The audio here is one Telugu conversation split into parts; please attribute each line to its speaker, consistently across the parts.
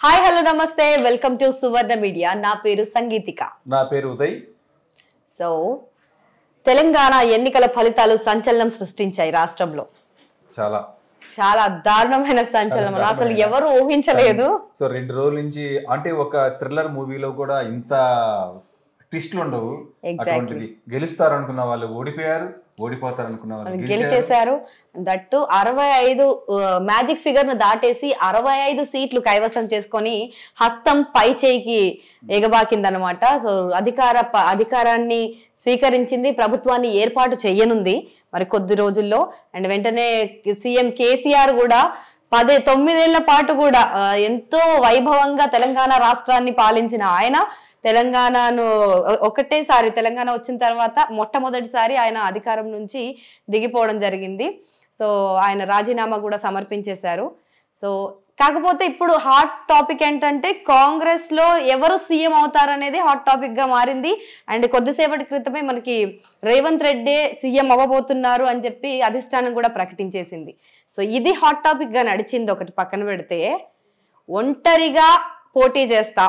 Speaker 1: Hi hello namaste welcome to Suvarna media నా పేరు సంగీతిక
Speaker 2: నా పేరు ఉదయ్
Speaker 1: సో తెలంగాణ ఎన్నికల ఫలితాలు సంచలనం సృష్టించాయి రాష్ట్రంలో
Speaker 2: చాలా
Speaker 1: చాలా దారుణమైన సంచలనం
Speaker 2: చాలా
Speaker 1: అసలు
Speaker 2: దారుణమైన.
Speaker 1: ఎవరు ఊహించలేదు
Speaker 2: సో రెండు రోజుల నుంచి అంటే ఒక థ్రిల్లర్ మూవీలో కూడా ఇంత ట్విస్ట్లు ఉండవు
Speaker 1: Exactly.
Speaker 2: అటువంటిది గెలుస్తారు అనుకున్న వాళ్ళు ఓడిపోయారు ఓడిపోతారు అనుకున్న వాళ్ళు గెలిచారు
Speaker 1: గెలిచేశారు దట్టు అరవై ఐదు మ్యాజిక్ ఫిగర్ ను దాటేసి అరవై ఐదు సీట్లు కైవసం చేసుకొని హస్తం పై చేయికి ఎగబాకిందనమాట సో అధికార ప- అధికారాన్ని స్వీకరించింది ప్రభుత్వాన్ని ఏర్పాటు చేయనుంది మరి కొద్ది రోజుల్లో అండ్ వెంటనే సీఎం కేసీఆర్ కూడా పదే తొమ్మిదేళ్ల పాటు కూడా ఆ, ఎంతో వైభవంగా తెలంగాణ రాష్ట్రాన్ని పాలించిన ఆయన తెలంగాణను ఒ- ఒకటేసారి తెలంగాణ వచ్చిన తర్వాత మొట్టమొదటిసారి ఆయన అధికారం నుంచి దిగిపోవడం జరిగింది సో ఆయన రాజీనామా కూడా సమర్పించేశారు సో కాకపోతే ఇప్పుడు హాట్ టాపిక్ ఏంటంటే కాంగ్రెస్ లో ఎవరు సీఎం అవుతారనేది హాట్ టాపిక్ గా మారింది అండ్ కొద్దిసేపటి క్రితమే మనకి రేవంత్ రెడ్డి సీఎం అవ్వబోతున్నారు అని చెప్పి అధిష్టానం కూడా ప్రకటించేసింది సో ఇది హాట్ టాపిక్ గా నడిచింది ఒకటి పక్కన పెడితే ఒంటరిగా పోటీ చేస్తా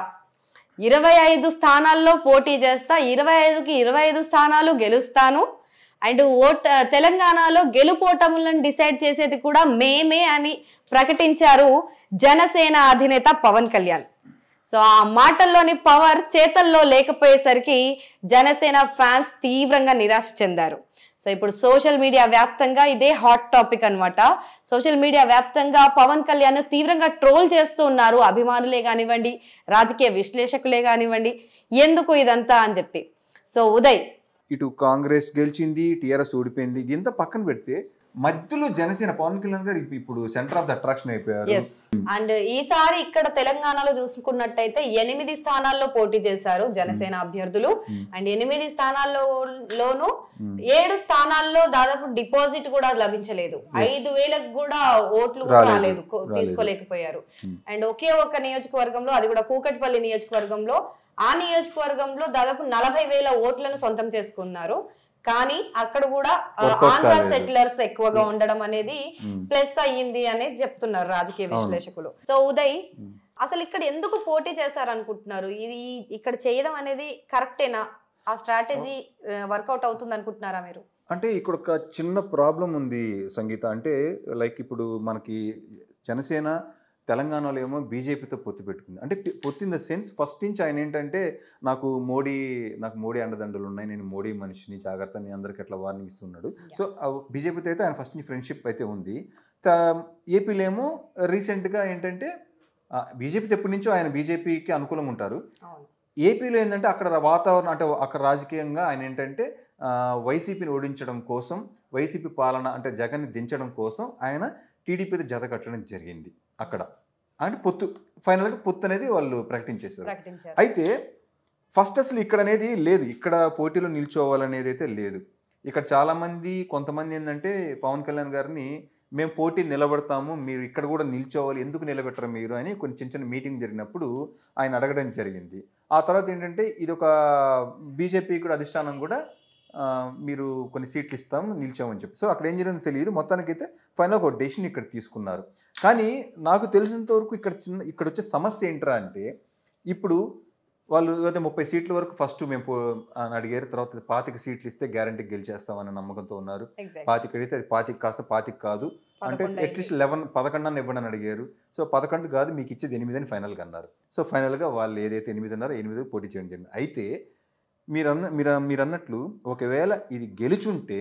Speaker 1: ఇరవై ఐదు స్థానాల్లో పోటీ చేస్తా ఇరవై ఐదుకి ఇరవై ఐదు స్థానాలు గెలుస్తాను అండ్ ఓట్ తెలంగాణలో గెలుపోటములను డిసైడ్ చేసేది కూడా మేమే అని ప్రకటించారు జనసేన అధినేత పవన్ కళ్యాణ్ సో ఆ మాటల్లోని పవర్ చేతల్లో లేకపోయేసరికి జనసేన ఫ్యాన్స్ తీవ్రంగా నిరాశ చెందారు సో ఇప్పుడు సోషల్ మీడియా వ్యాప్తంగా ఇదే హాట్ టాపిక్ అన్నమాట సోషల్ మీడియా వ్యాప్తంగా పవన్ కళ్యాణ్ తీవ్రంగా ట్రోల్ చేస్తూ ఉన్నారు అభిమానులే కానివ్వండి రాజకీయ విశ్లేషకులే కానివ్వండి ఎందుకు ఇదంతా అని చెప్పి సో ఉదయ్
Speaker 2: ఇటు కాంగ్రెస్ గెలిచింది టీఆర్ఎస్ ఓడిపోయింది ఇదంతా పక్కన పెడితే మధ్యలో జనసేన పవన్ కళ్యాణ్ గారు ఇప్పు- ఇప్పుడు సెంటర్ ఆఫ్ ద అట్రాక్షన్ అయిపోయారు
Speaker 1: ఎస్ అండ్ ఈసారి ఇక్కడ తెలంగాణలో చూసుకున్నట్టయితే ఎనిమిది స్థానాల్లో పోటీ చేశారు జనసేన అభ్యర్థులు
Speaker 2: Hmm.
Speaker 1: అండ్ ఎనిమిది స్థానాల్లో లోను
Speaker 2: Hmm.
Speaker 1: ఏడు స్థానాల్లో దాదాపు డిపాజిట్ కూడా లభించలేదు
Speaker 2: Yes.
Speaker 1: ఐదు వేలకు కూడా ఓట్లు కూడా
Speaker 2: రాలేదు.
Speaker 1: రాలేదు కో-
Speaker 2: రాలేదు.
Speaker 1: తీసుకోలేకపోయారు
Speaker 2: Hmm.
Speaker 1: అండ్ ఒకే ఒక్క నియోజకవర్గంలో అది కూడా కూకట్పల్లి నియోజకవర్గంలో ఆ నియోజకవర్గంలో దాదాపు నలభై వేల ఓట్లను సొంతం చేసుకున్నారు కానీ అక్కడ కూడా ఆ,
Speaker 2: Workout
Speaker 1: ఆంధ్ర
Speaker 2: కాలేదు.
Speaker 1: సెటిలర్స్ ఎక్కువగా ఉండడం అనేది
Speaker 2: Hmm.
Speaker 1: ప్లస్ అయ్యింది అనేది చెప్తున్నారు రాజకీయ
Speaker 2: అవును.
Speaker 1: విశ్లేషకులు సో ఉదయ్
Speaker 2: Hmm.
Speaker 1: అసలు ఇక్కడ ఎందుకు పోటీ చేశారు అనుకుంటున్నారు ఇది ఇక్కడ చేయడం అనేది కరెక్టేనా ఆ స్ట్రాటజీ వర్కౌట్ అవుతుంది అనుకుంటున్నారా మీరు
Speaker 2: అంటే ఇక్కడ ఒక చిన్న ప్రాబ్లం ఉంది సంగీత అంటే లైక్ ఇప్పుడు మనకి జనసేన తెలంగాణలో ఏమో బీజేపీతో పొత్తు పెట్టుకుంది అంటే పి- పొత్తు ఇన్ ద సెన్స్ ఫస్ట్ నుంచి ఆయన ఏంటంటే నాకు మోడీ నాకు మోడీ అండదండలు ఉన్నాయి నేను మోడీ మనిషిని జాగ్రత్త అని అందరికి అట్లా వార్నింగ్ ఇస్తున్నాడు సో బీజేపీతో అయితే ఆయన ఫస్ట్ నుంచి ఫ్రెండ్షిప్ అయితే ఉంది త- ఏపీలో ఏమో రీసెంట్గా ఏంటంటే బీజేపీతో ఎప్పటి నుంచో ఆయన బీజేపీకి అనుకూలంగా ఉంటారు
Speaker 1: అవును
Speaker 2: ఏపీలో ఏంటంటే అక్కడ వాతావరణం అంటే అక్కడ రాజకీయంగా ఆయన ఏంటంటే ఆ, వైసీపీని ఓడించడం కోసం వైసీపీ పాలన అంటే జగన్ని దించడం కోసం ఆయన టీడీపీతో జత కట్టడం జరిగింది అక్కడ అంటే పొత్తు ఫైనల్గా పొత్తు అనేది వాళ్ళు ప్రకటించేశారు
Speaker 1: ప్రకటించారు
Speaker 2: అయితే ఫస్ట్ అసలు ఇక్కడ అనేది లేదు ఇక్కడ పోటీలో నిల్చోవాలనేది అయితే లేదు ఇక్కడ చాలామంది కొంతమంది ఏంటంటే పవన్ కళ్యాణ్ గారిని మేము పోటీ నిలబడతాము మీరు ఇక్కడ కూడా నిల్చోవాలి ఎందుకు నిలబెట్టరు మీరు అని కొన్ని చిన్న చిన్న మీటింగ్ జరిగినప్పుడు ఆయన అడగడం జరిగింది ఆ తర్వాత ఏంటంటే ఇది ఒక బీజేపీ కూడా అధిష్టానం కూడా ఆ, మీరు కొన్ని సీట్లు ఇస్తాం నిల్చోమని చెప్పి సో అక్కడ ఏం జరిగిందో తెలియదు మొత్తానికైతే ఫైనల్ ఒక డెసిషన్ ఇక్కడ తీసుకున్నారు కానీ నాకు తెలిసినంత వరకు ఇక్కడ చిన్న ఇక్కడ వచ్చే సమస్య ఏంట్రా అంటే ఇప్పుడు వాళ్ళు ఏదైతే ముప్పై సీట్ల వరకు ఫస్ట్ మేము పో- అని అడిగారు తర్వాత పాతిక సీట్లు ఇస్తే గ్యారంటీ గెలిచేస్తామన్న నమ్మకంతో ఉన్నారు
Speaker 1: ఎగ్జాక్ట్
Speaker 2: పాతిక అడిగితే అది పాతిక కాస్త పాతిక కాదు అంటే అట్లీస్ట్ లెవెన్ పదకొండు అన్న ఇవ్వండి అని అడిగారు సో పదకొండు కాదు మీకు ఇచ్చేది ఎనిమిది అని ఫైనల్గా అన్నారు సో ఫైనల్గా వాళ్ళు ఏదైతే ఎనిమిది అన్నారో ఎనిమిది పోటీ చేయడం జరిగింది అయితే మీరు అన్న మీరు మీరు అన్నట్లు ఒకవేళ ఇది గెలుచుంటే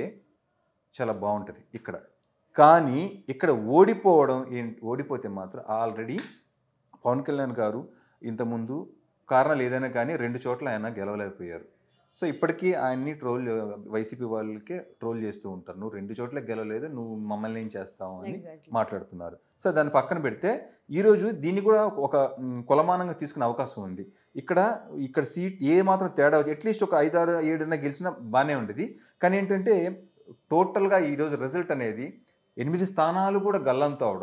Speaker 2: చాలా బాగుంటుంది ఇక్కడ కానీ ఇక్కడ ఓడిపోవడం ఏంటి ఓడిపోతే మాత్రం ఆల్రెడీ పవన్ కళ్యాణ్ గారు ఇంతకుముందు కారణాలు ఏదైనా కానీ రెండు చోట్ల ఆయన గెలవలేకపోయారు సో ఇప్పటికీ ఆయన్ని ట్రోల్ వైసీపీ వాళ్ళకే ట్రోల్ చేస్తూ ఉంటారు నువ్వు రెండు చోట్ల గెలవలేదు నువ్వు మమ్మల్ని ఏం చేస్తావు అని మాట్లాడుతున్నారు సో దాన్ని పక్కన పెడితే ఈరోజు దీన్ని కూడా ఒక మ్, కొలమానంగా తీసుకునే అవకాశం ఉంది ఇక్కడ ఇక్కడ సీట్ ఏ మాత్రం తేడా అట్లీస్ట్ ఒక ఐదారు ఏడున్న గెలిచినా బాగానే ఉండేది కానీ ఏంటంటే టోటల్గా ఈరోజు రిజల్ట్ అనేది ఎనిమిది స్థానాలు కూడా గల్లంత అవడం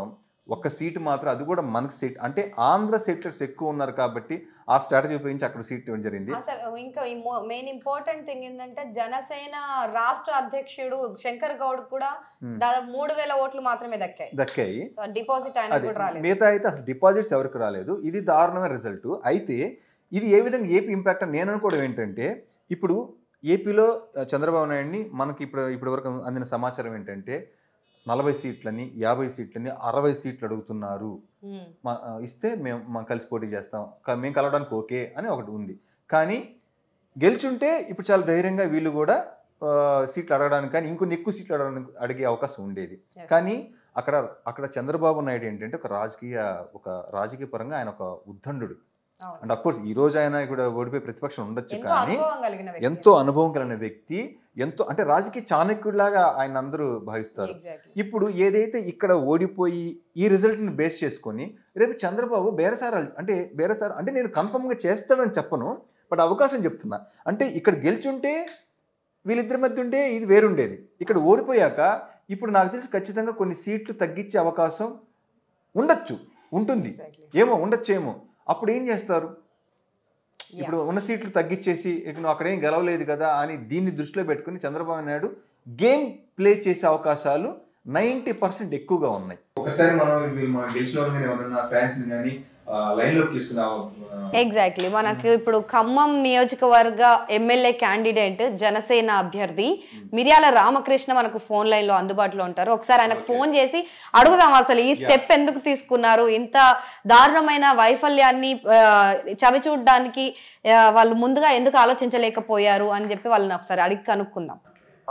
Speaker 2: ఒక్క సీటు మాత్రం అది కూడా మనకు సీట్ అంటే ఆంధ్ర సెటిలర్స్ ఎక్కువ ఉన్నారు కాబట్టి ఆ స్ట్రాటజీ ఉపయోగించి అక్కడ సీట్ ఇవ్వడం జరిగింది
Speaker 1: అసలు ఇంకా మెయిన్ ఇంపార్టెంట్ థింగ్ ఏంటంటే జనసేన రాష్ట్ర అధ్యక్షుడు శంకర్ గౌడ్ కూడా
Speaker 2: Hmm.
Speaker 1: దాదాపు మూడు వేల ఓట్లు మాత్రమే దక్కాయి
Speaker 2: దక్కాయి
Speaker 1: సో డిపాజిట్ ఆయన
Speaker 2: అది
Speaker 1: కూడా రాలేదు
Speaker 2: మిగతా అయితే అసలు డిపాజిట్స్ ఎవరికి రాలేదు ఇది దారుణమైన రిజల్ట్ అయితే ఇది ఏ విధంగా ఏపీ ఇంపాక్ట్ అని నేను అనుకోవడం ఏంటంటే ఇప్పుడు ఏపీలో ఆ, చంద్రబాబు నాయుడిని మనకి ఇప్పుడు ఇప్పటి వరకు అందిన సమాచారం ఏంటంటే నలభై సీట్లని యాభై సీట్లని అరవై సీట్లు అడుగుతున్నారు
Speaker 1: Hmm.
Speaker 2: మా ఆ, ఇస్తే మేము మా కలిసి పోటీ చేస్తాం క- మేము కలవడానికి ఓకే అని ఒకటి ఉంది కానీ గెలుచుంటే ఇప్పుడు చాలా ధైర్యంగా వీళ్ళు కూడా ఆ, సీట్లు అడగడానికి కానీ ఇంకొన్ని ఎక్కువ సీట్లు అడగడానికి అడిగే అవకాశం ఉండేది
Speaker 1: Yes.
Speaker 2: కానీ అక్కడ అక్కడ చంద్రబాబు నాయుడు ఏంటంటే ఒక రాజకీయ ఒక రాజకీయ పరంగా ఆయన ఒక ఉద్దండు
Speaker 1: అవును.
Speaker 2: అండ్ అఫ్ కోర్స్ ఈ రోజు ఆయన కూడా ఓడిపోయే ప్రతిపక్షం ఉండొచ్చు
Speaker 1: ఎంతో
Speaker 2: కానీ
Speaker 1: అనుభవం కలిగిన వ్యక్తి.
Speaker 2: ఎంతో అనుభవం కలిగిన వ్యక్తి ఎంతో అంటే రాజకీయ చాణక్యుడిలాగా ఆయన అందరూ భావిస్తారు
Speaker 1: Exactly.
Speaker 2: ఇప్పుడు ఏదైతే ఇక్కడ ఓడిపోయి ఈ రిజల్ట్ని బేస్ చేసుకొని రేపు చంద్రబాబు బేరసార అంటే బేరసార అంటే నేను కన్ఫర్మ్గా చేస్తానని చెప్పను బట్ అవకాశం చెప్తున్నా అంటే ఇక్కడ గెలిచుంటే వీళ్ళిద్దరి మధ్య ఉంటే ఇది వేరుండేది ఇక్కడ ఓడిపోయాక ఇప్పుడు నాకు తెలిసి ఖచ్చితంగా కొన్ని సీట్లు తగ్గించే అవకాశం ఉండొచ్చు ఉంటుంది
Speaker 1: Exactly.
Speaker 2: ఏమో ఉండొచ్చేమో అప్పుడు ఏం చేస్తారు
Speaker 1: Yeah.
Speaker 2: ఇప్పుడు ఉన్న సీట్లు తగ్గించేసి ఇక నువ్వు అక్కడేం గెలవలేదు కదా అని దీన్ని దృష్టిలో పెట్టుకుని చంద్రబాబు నాయుడు గేమ్ ప్లే చేసే అవకాశాలు నైంటీ పర్సెంట్ ఎక్కువగా ఉన్నాయి ఒకసారి మనం మనం గెలిచిన ఎవరైనా ఫ్యాన్స్ కానీ లైన్ లోకి తీసుకున్నాం
Speaker 1: ఎగ్జాక్ట్లీ మనకు ఇప్పుడు ఖమ్మం నియోజకవర్గ ఎమ్మెల్యే క్యాండిడేట్ జనసేన అభ్యర్థి మిర్యాల రామకృష్ణ మనకు ఫోన్ లైన్ లో అందుబాటులో ఉంటారు ఒకసారి ఆయనకు
Speaker 2: Okay.
Speaker 1: ఫోన్ చేసి అడుగుదాం అసలు ఈ స్టెప్ ఎందుకు తీసుకున్నారు ఇంత దారుణమైన వైఫల్యాన్ని ఆ, చవి చూడడానికి ఆ, వాళ్ళు ముందుగా ఎందుకు ఆలోచించలేకపోయారు అని చెప్పి వాళ్ళని ఒకసారి అడిగి కనుక్కుందాం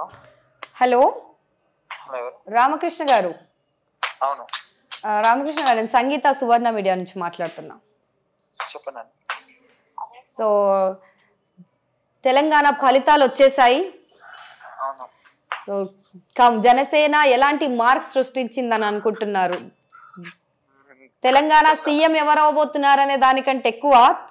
Speaker 1: హలో
Speaker 3: హలో ఎవరు?
Speaker 1: రామకృష్ణ గారు
Speaker 3: అవును
Speaker 1: ఆ, రామకృష్ణ గారు నేను సంగీత సువర్ణ మీడియా నుంచి మాట్లాడుతున్నా
Speaker 3: చెప్పండి
Speaker 1: సో తెలంగాణ ఫలితాలు వచ్చేసాయి
Speaker 3: అవును
Speaker 1: సో కం- జనసేన ఎలాంటి మార్క్ సృష్టించిందని అనుకుంటున్నారు తెలంగాణ సీఎం ఎవరు అవబోతున్నారు అనే దానికంటే ఎక్కువ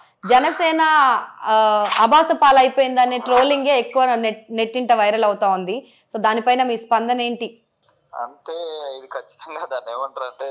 Speaker 1: జనసేన ఆ, అబాస పాలైపోయిందనే ట్రోలింగే ఎక్కువ నెట్ నెట్టింట వైరల్ అవుతా ఉంది సో దానిపైన మీ స్పందన ఏంటి
Speaker 3: అంటే ఇది ఖచ్చితంగా దాన్ని ఏమంటారు అంటే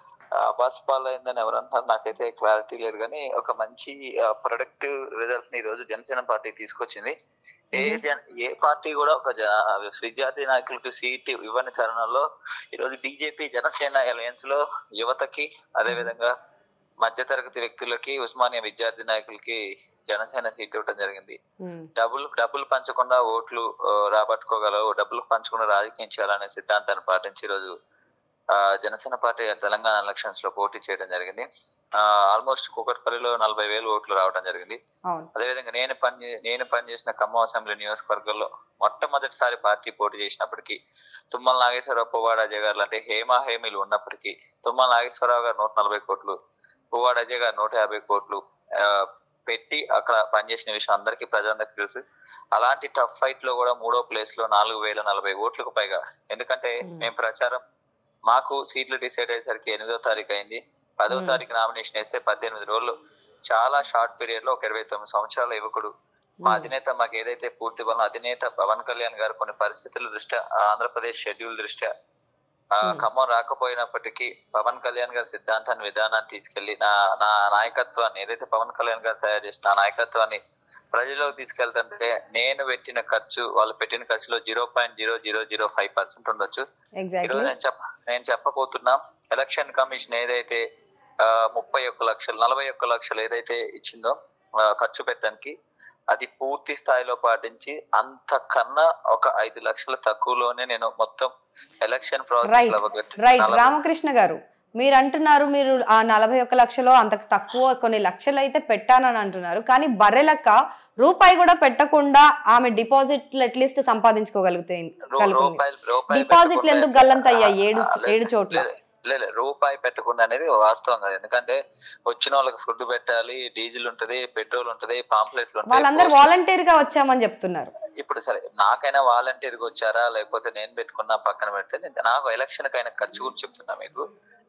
Speaker 3: బస్ పాలు అయిందని ఎవరు అంటారు నాకైతే క్లారిటీ లేదు కానీ ఒక మంచి ప్రొడక్టివ్ రిజల్ట్ ని ఈ రోజు జనసేన పార్టీ తీసుకొచ్చింది ఏ
Speaker 1: Mhm.
Speaker 3: జన ఏ పార్టీ కూడా ఒక జ- విద్యార్థి నాయకులకు సీట్ ఇవ్వని తరుణంలో ఈ రోజు బీజేపీ జనసేన అలయన్స్ లో యువతకి అదే విధంగా మధ్యతరగతి వ్యక్తులకి ఉస్మానియా విద్యార్థి నాయకులకి జనసేన సీట్ ఇవ్వడం జరిగింది
Speaker 1: ఉమ్,
Speaker 3: డబ్బులు డబ్బులు పంచకుండా ఓట్లు ఆ, రాబట్టుకోగలవు డబ్బులు పంచకుండా రాజకీయం చేయాలనే సిద్ధాంతాన్ని పాటించి ఈరోజు ఆ, జనసేన పార్టీ తెలంగాణ ఎలక్షన్స్ లో పోటీ చేయడం జరిగింది ఆల్మోస్ట్ కూకట్పల్లిలో నలభై వేలు ఓట్లు రావడం జరిగింది
Speaker 1: అవును
Speaker 3: అదేవిధంగా నేను పని నేను పనిచేసిన ఖమ్మం అసెంబ్లీ నియోజకవర్గంలో మొట్టమొదటిసారి పార్టీ పోటీ చేసినప్పటికీ తుమ్మల నాగేశ్వరరావు పువ్వాడ అజయ్ గారు లాంటి హేమా హేమీలు ఉన్నప్పటికీ తుమ్మల నాగేశ్వరరావు గారు నూట నలభై కోట్లు పువ్వాడ అజయ్ గారు నూట యాభై కోట్లు ఆ, పెట్టి అక్కడ పనిచేసిన విషయం అందరికీ ప్రజలందరికీ తెలుసు అలాంటి టఫ్ ఫైట్ లో కూడా మూడో ప్లేస్ లో నాలుగు వేల నలభై ఓట్లకు పైగా ఎందుకంటే
Speaker 1: Hmm.
Speaker 3: మేము ప్రచారం మాకు సీట్లు డిసైడ్ అయ్యేసరికి ఎనిమిదో తారీఖు అయింది పదో
Speaker 1: Hmm.
Speaker 3: తారీఖు నామినేషన్ వేస్తే పద్దెనిమిది రోజులు చాలా షార్ట్ పీరియడ్ లో ఒక ఇరవై తొమ్మిది సంవత్సరాల యువకుడు మా
Speaker 1: ఉమ్,
Speaker 3: అధినేత మాకు ఏదైతే పూర్తి బలం అధినేత పవన్ కళ్యాణ్ గారు కొన్ని పరిస్థితుల దృష్ట్యా ఆ ఆంధ్రప్రదేశ్ షెడ్యూల్ దృష్ట్యా ఆ,
Speaker 1: Hmm.
Speaker 3: ఖమ్మం రాకపోయినప్పటికీ పవన్ కళ్యాణ్ గారి సిద్ధాంతాన్ని విధానాన్ని తీసుకెళ్లి నా నా నాయకత్వాన్ని ఏదైతే పవన్ కళ్యాణ్ గారు తయారు చేసిన ఆ నాయకత్వాన్ని ప్రజల్లోకి తీసుకెళ్తుంటే నేను పెట్టిన ఖర్చు వాళ్ళు పెట్టిన ఖర్చులో zero point zero zero zero five percent ఉండొచ్చు ఈరోజు
Speaker 1: ఎగ్జాక్ట్లీ
Speaker 3: నేను చెప్ప నేను చెప్పబోతున్నా ఎలక్షన్ కమిషన్ ఏదైతే ఆ, ముప్పై ఒక్క లక్షలు నలభై ఒక్క లక్షలు ఏదైతే ఇచ్చిందో ఆ, ఖర్చు పెట్టడానికి అది పూర్తి స్థాయిలో పాటించి అంతకన్నా ఒక ఐదు లక్షల తక్కువలోనే నేను మొత్తం ఎలక్షన్ ప్రాసెస్
Speaker 1: Right.
Speaker 3: లో అవగొట్టి
Speaker 1: రైట్
Speaker 3: నలభై-
Speaker 1: రామకృష్ణ గారు మీరు అంటున్నారు మీరు ఆ నలభై ఒక్క లక్షలో అంతకు తక్కువ కొన్ని లక్షలు అయితే పెట్టానని అంటున్నారు కానీ బర్రెలక్క రూపాయి కూడా పెట్టకుండా ఆమె డిపాజిట్లు అట్లీస్ట్ సంపాదించుకోగలుగుతాయి
Speaker 3: రూ-
Speaker 1: కలుగుతుంది
Speaker 3: రూపాయలు రూపాయి
Speaker 1: డిపాజిట్లు
Speaker 3: పెట్టకుండా
Speaker 1: ఎందుకు గల్లంతయ్యాయి ఏడు
Speaker 3: ఆ, లేదు,
Speaker 1: ఏడు చోట్ల
Speaker 3: లేదు, లేదు రూపాయి పెట్టకుండా అనేది వాస్తవం కాదు ఎందుకంటే వచ్చిన వాళ్ళకి ఫుడ్ పెట్టాలి డీజిల్ ఉంటది పెట్రోల్ ఉంటది పాంప్లెట్లు
Speaker 1: వాళ్ళందరూ
Speaker 3: ఉంటాయి
Speaker 1: వాలంటీర్ గా వచ్చామని చెప్తున్నారు
Speaker 3: ఇప్పుడు సరే నాకైనా వాలంటీర్ గా వచ్చారా లేకపోతే నేను పెట్టుకున్నా పక్కన పెడితే నేను- నాకు ఎలక్షన్ కైనా ఖర్చు గురించి చెప్తున్నా మీకు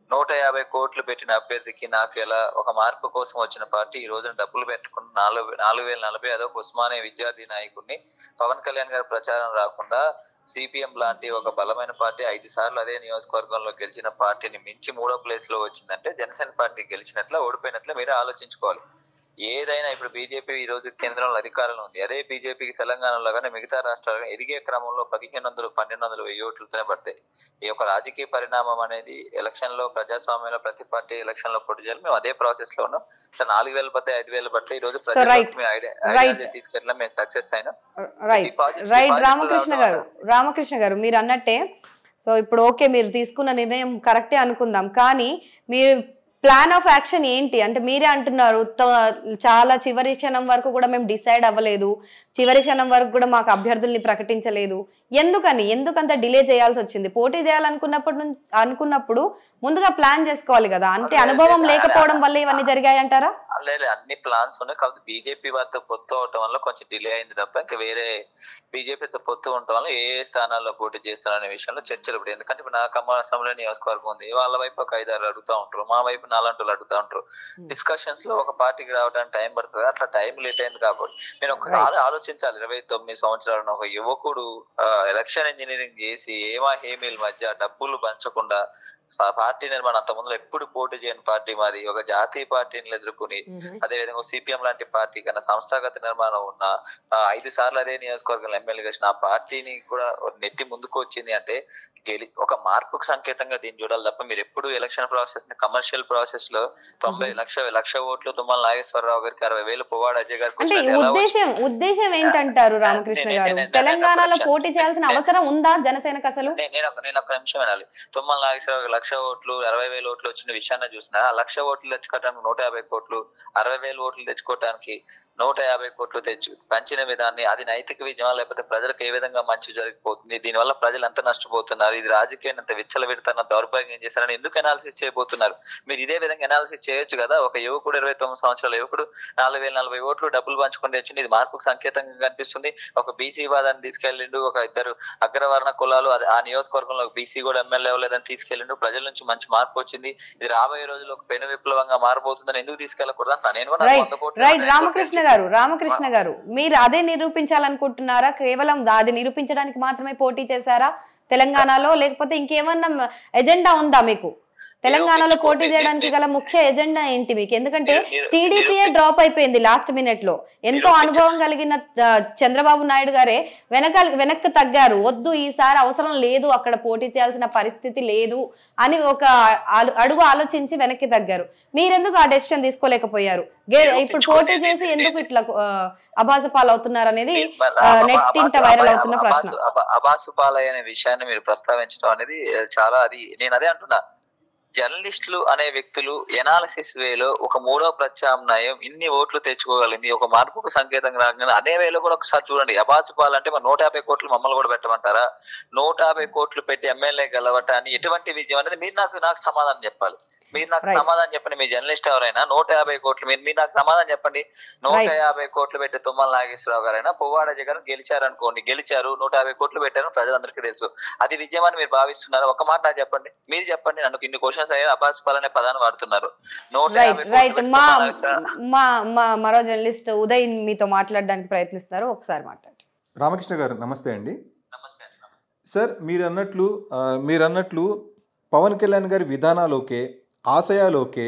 Speaker 3: నూట యాభై కోట్లు పెట్టిన అభ్యర్థికి నాకు ఎలా ఒక మార్పు కోసం వచ్చిన పార్టీ ఈ రోజున డబ్బులు పెట్టుకుని నాలుగు నాలుగు వేల నలభై అదో ఉస్మానియా విద్యార్థి నాయకుడిని పవన్ కళ్యాణ్ గారి ప్రచారం రాకుండా సిపిఎం లాంటి ఒక బలమైన పార్టీ ఐదు సార్లు అదే నియోజకవర్గంలో గెలిచిన పార్టీని మించి మూడో ప్లేస్ లో వచ్చిందంటే జనసేన పార్టీ గెలిచినట్ల ఓడిపోయినట్ల మీరు ఆలోచించుకోవాలి ఏదైనా ఇప్పుడు బీజేపీ ఈ రోజు కేంద్రంలో అధికారంలో ఉంది అదే బీజేపీకి తెలంగాణలో కానీ మిగతా రాష్ట్రాలు ఎదిగే క్రమంలో పదిహేను వందలు పన్నెండు వందలు వెయ్యి ఓట్లతోనే పడతాయి ఈ యొక్క రాజకీయ పరిణామం అనేది ఎలక్షన్ లో ప్రజాస్వామ్యంలో ప్రతి పార్టీ ఎలక్షన్ లో పోటీ చేయాలి మేము అదే ప్రాసెస్ లో ఉన్నాం సార్ నాలుగు వేలు పడితే ఐదు వేలు పడితే ఈ రోజు
Speaker 1: right.
Speaker 3: ప్రజలకు మేము ఐడియా
Speaker 1: Right.
Speaker 3: ఐడియా తీసుకెళ్ళడం మేము సక్సెస్ అయినాం
Speaker 1: రైట్
Speaker 3: ఈ పాజిటివ్-
Speaker 1: రైట్
Speaker 3: పాజిటివ్
Speaker 1: రామకృష్ణ
Speaker 3: రావడం
Speaker 1: గారు రామకృష్ణ గారు మీరు అన్నట్టే సో ఇప్పుడు ఓకే మీరు తీసుకున్న నిర్ణయం కరెక్టే అనుకుందాం కానీ మీరు ప్లాన్ ఆఫ్ యాక్షన్ ఏంటి అంటే మీరే అంటున్నారు త- చాలా చివరి క్షణం వరకు కూడా మేము డిసైడ్ అవ్వలేదు చివరి క్షణం వరకు కూడా మాకు అభ్యర్థుల్ని ప్రకటించలేదు ఎందుకని ఎందుకంత డిలే చేయాల్సి వచ్చింది పోటీ చేయాలనుకున్నప్పుడు నుం- అనుకున్నప్పుడు ముందుగా ప్లాన్ చేసుకోవాలి కదా అంటే
Speaker 3: అదే,
Speaker 1: అనుభవం
Speaker 3: అదే,
Speaker 1: లేకపోవడం వల్ల ఇవన్నీ జరిగాయంటారా
Speaker 3: లేదు అన్ని ప్లాన్స్ ఉన్నాయి కాబట్టి బీజేపీ వారితో పొత్తు అవటం వల్ల కొంచెం డిలే అయింది తప్ప ఇంకా వేరే బీజేపీతో పొత్తు ఉండటం వల్ల ఏ ఏ స్థానాల్లో పోటీ చేస్తారనే విషయంలో చర్చలు ఇప్పుడు ఎందుకంటే ఇప్పుడు నా ఖమ్మం అసెంబ్లీ నియోజకవర్గం ఉంది వాళ్ళ వైపు ఒక ఐదారు అడుగుతా ఉంటారు మా వైపు నాలంటూ అడుగుతా ఉంటారు
Speaker 1: Hmm.
Speaker 3: డిస్కషన్స్ లో ఒక పార్టీకి రావడానికి టైం పడుతుంది అట్లా టైం లేట్ అయింది కాబట్టి నేను ఒకసారి ఆలోచించాలి ఇరవై తొమ్మిది సంవత్సరాలను ఒక యువకుడు ఎలక్షన్ ఇంజనీరింగ్ చేసి ఏమా హేమీల మధ్య డబ్బులు పంచకుండా ఆ పార్టీ నిర్మాణం అంత ముందు ఎప్పుడు పోటీ చేయని పార్టీ మాది ఒక జాతీయ పార్టీని ఎదుర్కొని అదే విధంగా సిపిఎం లాంటి పార్టీ కన్నా సంస్థాగత నిర్మాణం ఉన్న ఆ, ఐదు సార్లు అదే నియోజకవర్గంలో ఎమ్మెల్యే చేసిన ఆ పార్టీని కూడా నెట్టి ముందుకు వచ్చింది అంటే గెలి ఒక మార్పుకు సంకేతంగా దీన్ని చూడాలి తప్ప మీరు ఎప్పుడు ఎలక్షన్ ప్రాసెస్ ని కమర్షియల్ ప్రాసెస్ లో తొంభై లక్ష లక్ష ఓట్లు తుమ్మల నాగేశ్వరరావు గారికి అరవై వేలు పువ్వాడ అజయ్ గారికి
Speaker 1: అంటే
Speaker 3: వచ్చినట్టు ఎలా
Speaker 1: ఉద్దేశం ఉద్దేశం ఏంటంటారు రామకృష్ణ
Speaker 3: నేను-
Speaker 1: గారు
Speaker 3: నేను- నేను-
Speaker 1: తెలంగాణలో
Speaker 3: నేను-
Speaker 1: పోటీ చేయాల్సిన అవసరం ఉందా జనసేనకు అసలు
Speaker 3: నే- నేను ఒక నేను ఒక నిమిషం వినాలి తుమ్మల నాగేశ్వరరావు లక్ష ఓట్లు అరవై వేల ఓట్లు వచ్చిన విషయాన్ని చూసిన ఆ లక్ష ఓట్లు తెచ్చుకోవడానికి నూట యాభై కోట్లు అరవై వేల ఓట్లు తెచ్చుకోవడానికి నూట యాభై కోట్లు తెచ్చు పంచిన విధాన్ని అది నైతిక విజయం లేకపోతే ప్రజలకు ఏ విధంగా మంచి జరిగిపోతుంది దీనివల్ల ప్రజలు ఎంత నష్టపోతున్నారు ఇది రాజకీయాన్ని ఎంత విచ్చలవిడతన్న దౌర్భాగ్యం చేశారని ఎందుకు అనాలిసిస్ చేయబోతున్నారు మీరు ఇదే విధంగా అనాలిసిస్ చేయొచ్చు కదా ఒక యువకుడు ఇరవై తొమ్మిది సంవత్సరాల యువకుడు నాలుగు వేల నలభై ఓట్లు డబ్బులు పంచుకొని తెచ్చింది ఇది మార్పుకు సంకేతంగా కనిపిస్తుంది ఒక బీసీ వాదాన్ని తీసుకెళ్ళిండు ఒక ఇద్దరు అగ్రవర్ణ కులాలు అది- ఆ నియోజకవర్గంలో బీసీ కూడా ఎమ్మెల్యే లేదని తీసుకెళ్ళిండు ప్రజల నుంచి మంచి మార్పు వచ్చింది ఇది రాబోయే రోజుల్లో ఒక పెను విప్లవంగా మారబోతుందని ఎందుకు తీసుకెళ్ళకూడదు అంటున్నా. నేను కూడా నాకు
Speaker 1: రైట్
Speaker 3: వంద కోట్లు
Speaker 1: రైట్
Speaker 3: ఉన్నాయి,
Speaker 1: రామకృష్ణ
Speaker 3: కోట్లు
Speaker 1: గారు రామకృష్ణ గారు మీరు అదే నిరూపించాలనుకుంటున్నారా కేవలం అది నిరూపించడానికి మాత్రమే పోటీ చేశారా తెలంగాణలో లేకపోతే ఇంకేమన్నా ఎజెండా ఉందా మీకు తెలంగాణలో పోటీ చేయడానికి గల ముఖ్య ఎజెండా ఏంటి మీకు ఎందుకంటే
Speaker 3: మీరు- మీరు-
Speaker 1: టీడీపీయే
Speaker 3: నిరూపించ-
Speaker 1: డ్రాప్ అయిపోయింది లాస్ట్ మినిట్ లో ఎంతో
Speaker 3: నిరూపించ-
Speaker 1: అనుభవం కలిగిన ఆ, చంద్రబాబు నాయుడు గారే వెనక వెనక్కి తగ్గారు వద్దు ఈసారి అవసరం లేదు అక్కడ పోటీ చేయాల్సిన పరిస్థితి లేదు అని ఒక అడు- అడుగు ఆలోచించి వెనక్కి తగ్గారు మీరెందుకు ఆ డెసిషన్ తీసుకోలేకపోయారు గే- ఇప్పుడు పోటీ చేసి ఎందుకు ఇట్లా అభాస పాలవుతున్నారు అనేది
Speaker 3: మరి
Speaker 1: ఆ,
Speaker 3: అబా-
Speaker 1: నెట్ ఇంట
Speaker 3: అబాసు-
Speaker 1: వైరల్
Speaker 3: అబా-
Speaker 1: అవుతున్న ప్రశ్న
Speaker 3: అబాసు- అబా- అబాసు పాలయ్య అనే విషయాన్ని మీరు ప్రస్తావించడం అనేది ఆ, చాలా అది నేను అదే అంటున్నా జర్నలిస్టులు అనే వ్యక్తులు ఎనాలిసిస్ వేలో ఒక మూడో ప్రత్యామ్నాయం ఇన్ని ఓట్లు తెచ్చుకోగలిగింది ఒక మార్పుకు సంకేతంగా రాగానే అదే వేలో కూడా ఒకసారి చూడండి అబాసు పాలంటే మరి నూట యాభై కోట్లు మమ్మల్ని కూడా పెట్టమంటారా నూట యాభై కోట్లు పెట్టి ఎమ్మెల్యే గెలవటాన్ని ఎటువంటి విజయం అనేది మీరు నాకు నాకు సమాధానం చెప్పాలి మీరు నాకు
Speaker 1: Right.
Speaker 3: సమాధానం చెప్పండి మీ జర్నలిస్ట్ ఎవరైనా నూట యాభై కోట్లు మీరు మీరు నాకు సమాధానం చెప్పండి నూట
Speaker 1: Right.
Speaker 3: యాభై కోట్లు పెట్టి తుమ్మల నాగేశ్వరరావు గారైనా పువ్వాడ జగన్ గెలిచారు అనుకోండి గెలిచారు నూట యాభై కోట్లు పెట్టారు ప్రజలందరికీ తెలుసు అది విజయం అని మీరు భావిస్తున్నారు ఒక మాట నాకు చెప్పండి మీరు చెప్పండి నన్ను ఇన్ని క్వశ్చన్స్ అయ్యా అబాస్ పాలనే పదాన్ని వాడుతున్నారు నూట
Speaker 1: రైట్
Speaker 3: యాభై కోట్లు
Speaker 1: రైట్
Speaker 3: పెట్టి
Speaker 1: మా
Speaker 3: తుమ్మల నాగేశ్వరరావు-
Speaker 1: మా మా మరో జర్నలిస్ట్ ఉదయ్ మీతో మాట్లాడడానికి ప్రయత్నిస్తున్నారు ఒకసారి మాట్లాడండి
Speaker 2: రామకృష్ణ గారు నమస్తే అండి
Speaker 3: నమస్తే అండి, నమస్తే.
Speaker 2: సార్ మీరు అన్నట్లు ఆ, మీరు అన్నట్లు పవన్ కళ్యాణ్ గారి విధానాలు ఓకే ఆశయాలు ఓకే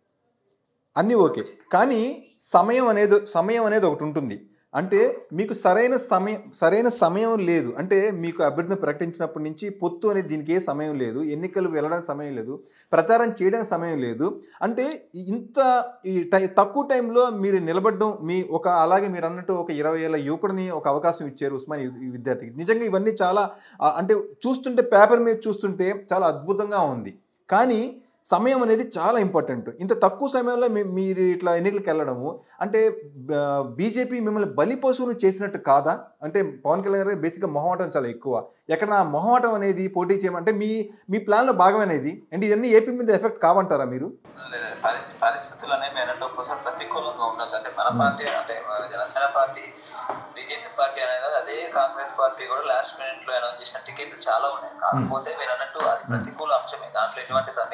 Speaker 2: అన్నీ ఓకే కానీ సమయం అనేది సమయం అనేది ఒకటి ఉంటుంది అంటే మీకు సరైన సమయం సరైన సమయం లేదు అంటే మీకు అభ్యర్థిని ప్రకటించినప్పటి నుంచి పొత్తు అనేది దీనికి ఏ సమయం లేదు ఎన్నికలు వెళ్ళడానికి సమయం లేదు ప్రచారం చేయడానికి సమయం లేదు అంటే ఇంత ఈ టై తక్కువ టైంలో మీరు నిలబడడం మీ ఒక అలాగే మీరు అన్నట్టు ఒక ఇరవై ఏళ్ళ యువకుడిని ఒక అవకాశం ఇచ్చారు ఉస్మాన్ విద్యార్థికి నిజంగా ఇవన్నీ చాలా ఆ, అంటే చూస్తుంటే పేపర్ మీద చూస్తుంటే చాలా అద్భుతంగా ఉంది కానీ సమయం అనేది చాలా ఇంపార్టెంట్ ఇంత తక్కువ సమయంలో మీ- మీరు ఇట్లా ఎన్నికలకు వెళ్ళడము అంటే బీజేపీ మిమ్మల్ని బలి పశువులు చేసినట్టు కాదా అంటే పవన్ కళ్యాణ్ గారు బేసిక్గా మొహమాటం చాలా ఎక్కువ ఎక్కడ నా మొహమాటం అనేది పోటీ చేయమంటే మీ మీ ప్లాన్లో భాగమనేది అంటే ఇవన్నీ ఏపీ మీద ఎఫెక్ట్ కావంటారా మీరు
Speaker 3: లేదు, పరిస్థితి పరిస్థితులు అనేవి ఏంటంటే ఒక్కోసారి ప్రతికూలంగా ఉండొచ్చు అంటే మన పార్టీ అంటే మన జనసేన పార్టీ బీజేపీ పార్టీ అనేది కాదు, అదే కాంగ్రెస్ పార్టీ కూడా లాస్ట్ మినిట్ లో అనౌన్స్ చేసిన టికెట్లు చాలా ఉన్నాయి కాకపోతే మీరు అన్నట్టు అది ప్రతికూల అంశమే దాంట్లో ఎటువంటి సందేహం లేదు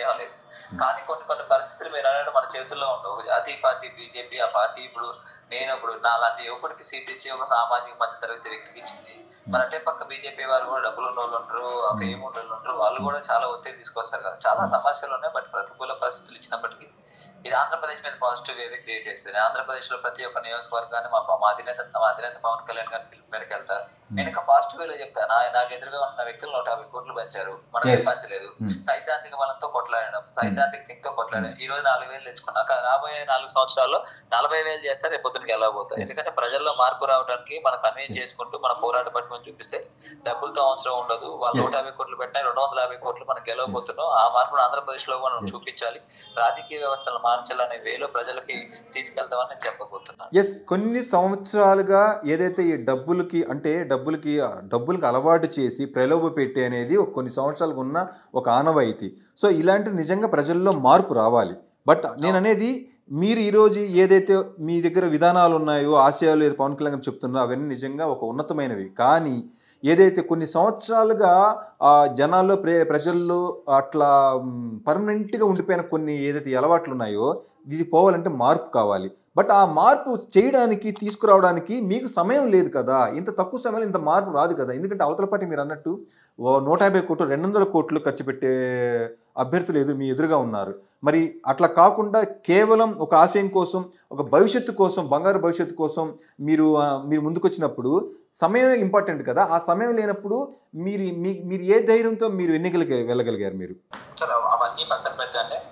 Speaker 3: కానీ కొన్ని కొన్ని పరిస్థితులు మీరు అన్నట్టు మన చేతుల్లో ఉండవు ఒక జాతీయ పార్టీ బీజేపీ ఆ పార్టీ ఇప్పుడు నేను ఇప్పుడు నా లాంటి యువకుడికి సీట్ ఇచ్చి ఒక సామాజిక మధ్య తరగతి వ్యక్తికి ఇచ్చింది మన అంటే పక్క బీజేపీ వాళ్ళు కూడా డబ్బులు ఉన్న వాళ్ళు ఉంటారు ఆ ఫేమ్ ఉన్న వాళ్ళు ఉంటారు వాళ్ళు కూడా చాలా ఒత్తిడి తీసుకొస్తారు కదా చాలా సమస్యలు ఉన్నాయి బట్ ప్రతికూల పరిస్థితులు ఇచ్చినప్పటికీ ఇది ఆంధ్రప్రదేశ్ మీద పాజిటివ్ వేవ్ క్రియేట్ చేస్తుంది ఆంధ్రప్రదేశ్ లో ప్రతి ఒక్క నియోజకవర్గాన్ని మా మా అధినేత మా అధినేత పవన్ కళ్యాణ్ గారి పిలుపు మేరకు వెళ్తారు నేను ఇంకా పాజిటివ్ వేలో చెప్తాను నా- నాకు ఎదురుగా ఉన్న వ్యక్తులు నూట యాభై కోట్లు పెంచారు మనం ఏం
Speaker 2: Yes.
Speaker 3: పంచలేదు
Speaker 2: Hmm.
Speaker 3: సైద్ధాంతిక బలంతో కొట్లాడడం సైద్ధాంతిక థింక్ తో కొట్లాడడం ఈ రోజు నాలుగు వేలు తెచ్చుకున్నాక రాబోయే నాలుగు సంవత్సరాల్లో నలభై వేలు చేస్తే రేపు పొద్దునకి ఎలా పోతాయి
Speaker 2: Yes.
Speaker 3: ఎందుకంటే ప్రజల్లో మార్పు రావడానికి మనం కన్విన్స్ చేసుకుంటూ మన పోరాట పట్టుకొని చూపిస్తే డబ్బులతో అవసరం ఉండదు వాళ్ళు
Speaker 2: Yes.
Speaker 3: నూట యాభై కోట్లు పెట్టినా రెండు వందల యాభై కోట్లు మనం గెలవబోతున్నాం ఆ మార్పును ఆంధ్రప్రదేశ్ లో మనం
Speaker 2: Yes.
Speaker 3: చూపించాలి రాజకీయ వ్యవస్థను మార్చాలనే వేలో ప్రజలకి తీసుకెళ్తామని నేను చెప్పబోతున్నాను
Speaker 2: ఎస్ కొన్ని సంవత్సరాలుగా ఏదైతే ఈ డబ్బులకి అంటే డబ్బులకి డబ్బులకి అలవాటు చేసి ప్రలోభ పెట్టే అనేది ఒక కొన్ని సంవత్సరాలకు ఉన్న ఒక ఆనవాయితీ సో ఇలాంటి నిజంగా ప్రజల్లో మార్పు రావాలి బట్ నేను అనేది మీరు ఈరోజు ఏదైతే మీ దగ్గర విధానాలు ఉన్నాయో ఆశయాలు ఏదో పవన్ కళ్యాణ్ గారు చెప్తున్నారో అవన్నీ నిజంగా ఒక ఉన్నతమైనవి కానీ ఏదైతే కొన్ని సంవత్సరాలుగా ఆ జనాల్లో ప్రే ప్రజల్లో అట్లా పర్మనెంట్గా ఉండిపోయిన కొన్ని ఏదైతే అలవాట్లు ఉన్నాయో ఇది పోవాలంటే మార్పు కావాలి బట్ ఆ మార్పు చేయడానికి తీసుకురావడానికి మీకు సమయం లేదు కదా ఇంత తక్కువ సమయంలో ఇంత మార్పు రాదు కదా ఎందుకంటే అవతల పార్టీ మీరు అన్నట్టు ఓ నూట యాభై కోట్లు రెండు వందల కోట్లు ఖర్చు పెట్టే అభ్యర్థులు ఎదురు మీ ఎదురుగా ఉన్నారు మరి అట్లా కాకుండా కేవలం ఒక ఆశయం కోసం ఒక భవిష్యత్తు కోసం బంగారు భవిష్యత్తు కోసం మీరు ఆ, మీరు ముందుకొచ్చినప్పుడు సమయం ఇంపార్టెంట్ కదా ఆ సమయం లేనప్పుడు మీరు మీ మీరు ఏ ధైర్యంతో మీరు ఎన్నికలకి వెళ్ళగలిగారు మీరు
Speaker 3: సరే అవన్నీ పక్కన పెట్టండి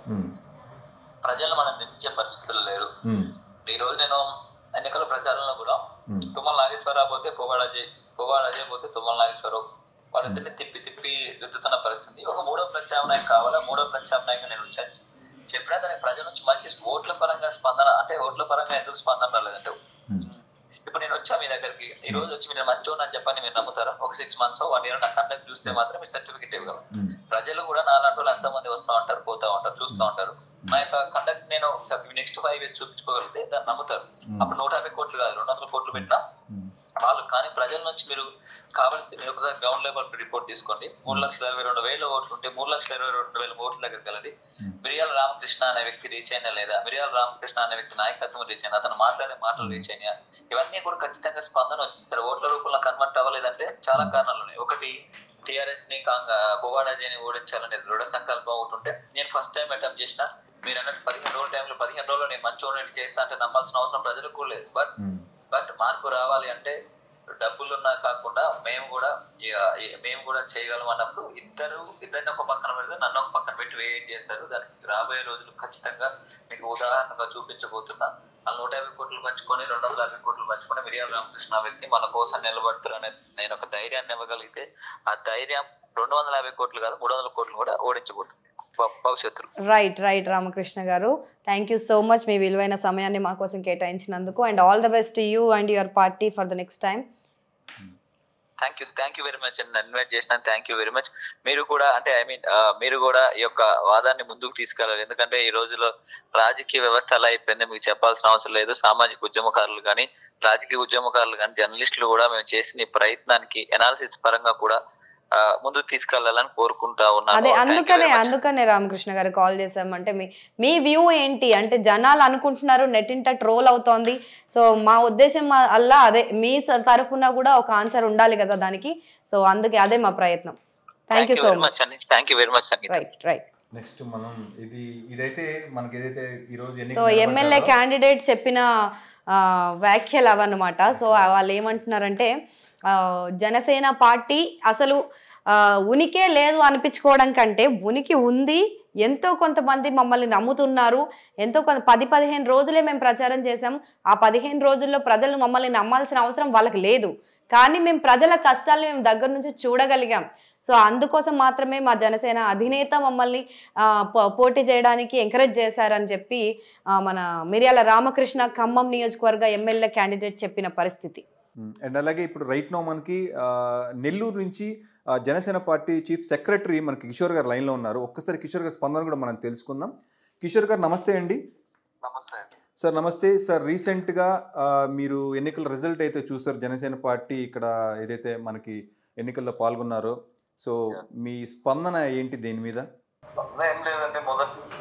Speaker 3: ప్రజలు మనం నిందించే పరిస్థితులు లేరు ఈ రోజు నేను ఎన్నికల ప్రచారంలో కూడా తుమ్మల నాగేశ్వరరావు పోతే పువ్వాడ అజయ్ పువ్వాడ అజయ్ పోతే తుమ్మల నాగేశ్వరరావు వాళ్ళిద్దరిని తిప్పి తిప్పి రుద్దుతున్న పరిస్థితి ఒక మూడో ప్రత్యామ్నాయం కావాలా మూడో ప్రత్యామ్నాయంగా నేను వచ్చాను చెప్పినా దానికి ప్రజల నుంచి మంచి ఓట్ల పరంగా స్పందన అంటే ఓట్ల పరంగా ఎందుకు స్పందన రాలేదంటే ఇప్పుడు నేను వచ్చా మీ దగ్గరికి ఈ రోజు వచ్చి మీరు మంచి అని చెప్పని మీరు నమ్ముతారా ఒక సిక్స్ మంత్స్ వన్ ఇయర్ నా కండక్ట్ చూస్తే మాత్రం మీ సర్టిఫికేట్ ఇవ్వగలరు ప్రజలు కూడా నాలాంటి వాళ్ళు ఎంతమంది వస్తూ ఉంటారు పోతా ఉంటారు చూస్తూ ఉంటారు నా యొక్క కండక్ట్ నేను నెక్స్ట్ ఫైవ్ ఇయర్స్ చూపించుకోగలిగితే దాన్ని నమ్ముతారు అప్పుడు నూట యాభై కోట్లు కాదు రెండు వందల కోట్లు పెట్టినా వాళ్ళు కానీ ప్రజల నుంచి మీరు కావాల్సి మీరు ఒకసారి గ్రౌండ్ లెవెల్ రిపోర్ట్ తీసుకోండి మూడు లక్షల ఇరవై రెండు వేల ఓట్లు ఉంటే మూడు లక్షల ఇరవై రెండు వేల ఓట్ల దగ్గరికి వెళ్ళండి
Speaker 2: Hmm.
Speaker 3: మిరియాల రామకృష్ణ అనే వ్యక్తి రీచ్ అయినా లేదా మిరియాల రామకృష్ణ అనే వ్యక్తి నాయకత్వం రీచ్ అయినా అతను మాట్లాడే మాటలు రీచ్ అయినా ఇవన్నీ కూడా ఖచ్చితంగా స్పందన వచ్చింది సరే ఓట్ల రూపంలో కన్వర్ట్ అవ్వలేదంటే చాలా కారణాలు ఉన్నాయి ఒకటి టిఆర్ఎస్ ని కాంగ బొవాడాజీని ఓడించాలనే దృఢ సంకల్పం ఒకటి ఉంటే నేను ఫస్ట్ టైం అటెంప్ట్ చేసిన మీరు అన్నట్టు పదిహేను రోజుల టైంలో పదిహేను రోజులు నేను మంచి ఓడిని చేస్తా అంటే నమ్మాల్సిన అవసరం ప్రజలకు కూడా లేదు బట్ బట్ మార్పు రావాలి అంటే డబ్బులున్నా కాకుండా మేము కూడా ఇక- ఇక మేము కూడా చేయగలం అన్నప్పుడు ఇద్దరు ఇద్దరిని ఒక పక్కన పెడితే నన్ను ఒక పక్కన పెట్టి వెయిట్ చేశారు దానికి రాబోయే రోజులు ఖచ్చితంగా మీకు ఉదాహరణగా చూపించబోతున్నా ఆ నూట యాభై కోట్లు పంచుకొని రెండు వందల యాభై కోట్లు పంచుకొని మిరియాల రామకృష్ణ వ్యక్తి మన కోసం నిలబడుతారనే నేను ఒక ధైర్యాన్ని ఇవ్వగలిగితే ఆ ధైర్యం రెండు వందల యాభై కోట్లు కాదు మూడు వందల కోట్లు కూడా ఓడించబోతుంది భ- భవిష్యత్తులో
Speaker 1: right right Ramakrishna garu thank you so much మీ విలువైన సమయాన్ని మా కోసం కేటాయించినందుకు and all the best you and your party for the next time
Speaker 3: thank you thank you very much అండి ఇన్వైట్ చేసిన థ్యాంక్ యూ వెరీ మచ్ మీరు కూడా అంటే ఐ మీన్ మీరు కూడా ఈ యొక్క వాదాన్ని ముందుకు తీసుకెళ్ళాలి ఎందుకంటే ఈ రోజుల్లో రాజకీయ వ్యవస్థ అలా అయిపోయింది మీకు చెప్పాల్సిన అవసరం లేదు సామాజిక ఉద్యమకారులు కానీ రాజకీయ ఉద్యమకారులు కానీ జర్నలిస్టులు కూడా మేము చేసిన ఈ ప్రయత్నానికి ఎనాలిసిస్ పరంగా కూడా ఆ, ముందుకు తీసుకెళ్లాలని కోరుకుంటా ఉన్నాను
Speaker 1: అదే
Speaker 3: Thank you
Speaker 1: అందుకనే
Speaker 3: very much.
Speaker 1: అందుకనే రామకృష్ణ గారు కాల్ చేసామంటే మీ మీ వ్యూ ఏంటి అంటే జనాలు అనుకుంటున్నారు నెట్టింట ట్రోల్ అవుతోంది సో మా ఉద్దేశం అల్లా అదే మీ త- తరఫున కూడా ఒక ఆన్సర్ ఉండాలి కదా దానికి సో అందుకే అదే మా ప్రయత్నం thank
Speaker 3: thank
Speaker 1: you
Speaker 3: you
Speaker 1: so
Speaker 3: very
Speaker 1: much
Speaker 3: much అండి థ్యాంక్ యూ వెరీ మచ్ అండి
Speaker 1: రైట్ రైట్
Speaker 2: నెక్స్ట్ మనం ఇది ఇదైతే మనకి ఏదైతే ఈరోజు
Speaker 1: సో ఎమ్మెల్యే క్యాండిడేట్ చెప్పిన ఆ, వ్యాఖ్యలు అవన్నమాట సో వాళ్ళు ఏమంటున్నారంటే ఆ, జనసేన పార్టీ అసలు ఆ, ఉనికే లేదు అనిపించుకోవడం కంటే ఉనికి ఉంది ఎంతో కొంతమంది మమ్మల్ని నమ్ముతున్నారు ఎంతో కొంత పది పదిహేను రోజులే మేము ప్రచారం చేసాం ఆ పదిహేను రోజుల్లో ప్రజలు మమ్మల్ని నమ్మాల్సిన అవసరం వాళ్ళకి లేదు కానీ మేము ప్రజల కష్టాలను మేము దగ్గర నుంచి చూడగలిగాం సో అందుకోసం మాత్రమే మా జనసేన అధినేత మమ్మల్ని ఆ, పో- పోటీ చేయడానికి ఎంకరేజ్ చేశారని చెప్పి ఆ, మన మిర్యాల రామకృష్ణ ఖమ్మం నియోజకవర్గ ఎమ్మెల్యే క్యాండిడేట్ చెప్పిన పరిస్థితి
Speaker 2: అండ్ అలాగే ఇప్పుడు రైట్ నో మనకి ఆ, నెల్లూరు నుంచి ఆ, జనసేన పార్టీ చీఫ్ సెక్రటరీ మనకి కిషోర్ గారు లైన్లో ఉన్నారు ఒక్కసారి కిషోర్ గారి స్పందన కూడా మనం తెలుసుకుందాం కిషోర్ గారు నమస్తే అండి
Speaker 3: నమస్తే అండి
Speaker 2: సార్ నమస్తే సార్ రీసెంట్గా ఆ, మీరు ఎన్నికల రిజల్ట్ అయితే చూసారు జనసేన పార్టీ ఇక్కడ ఏదైతే మనకి ఎన్నికల్లో పాల్గొన్నారో సో మీ స్పందన ఏంటి దేని మీద
Speaker 3: ఏం లేదండి మొదటి నుంచి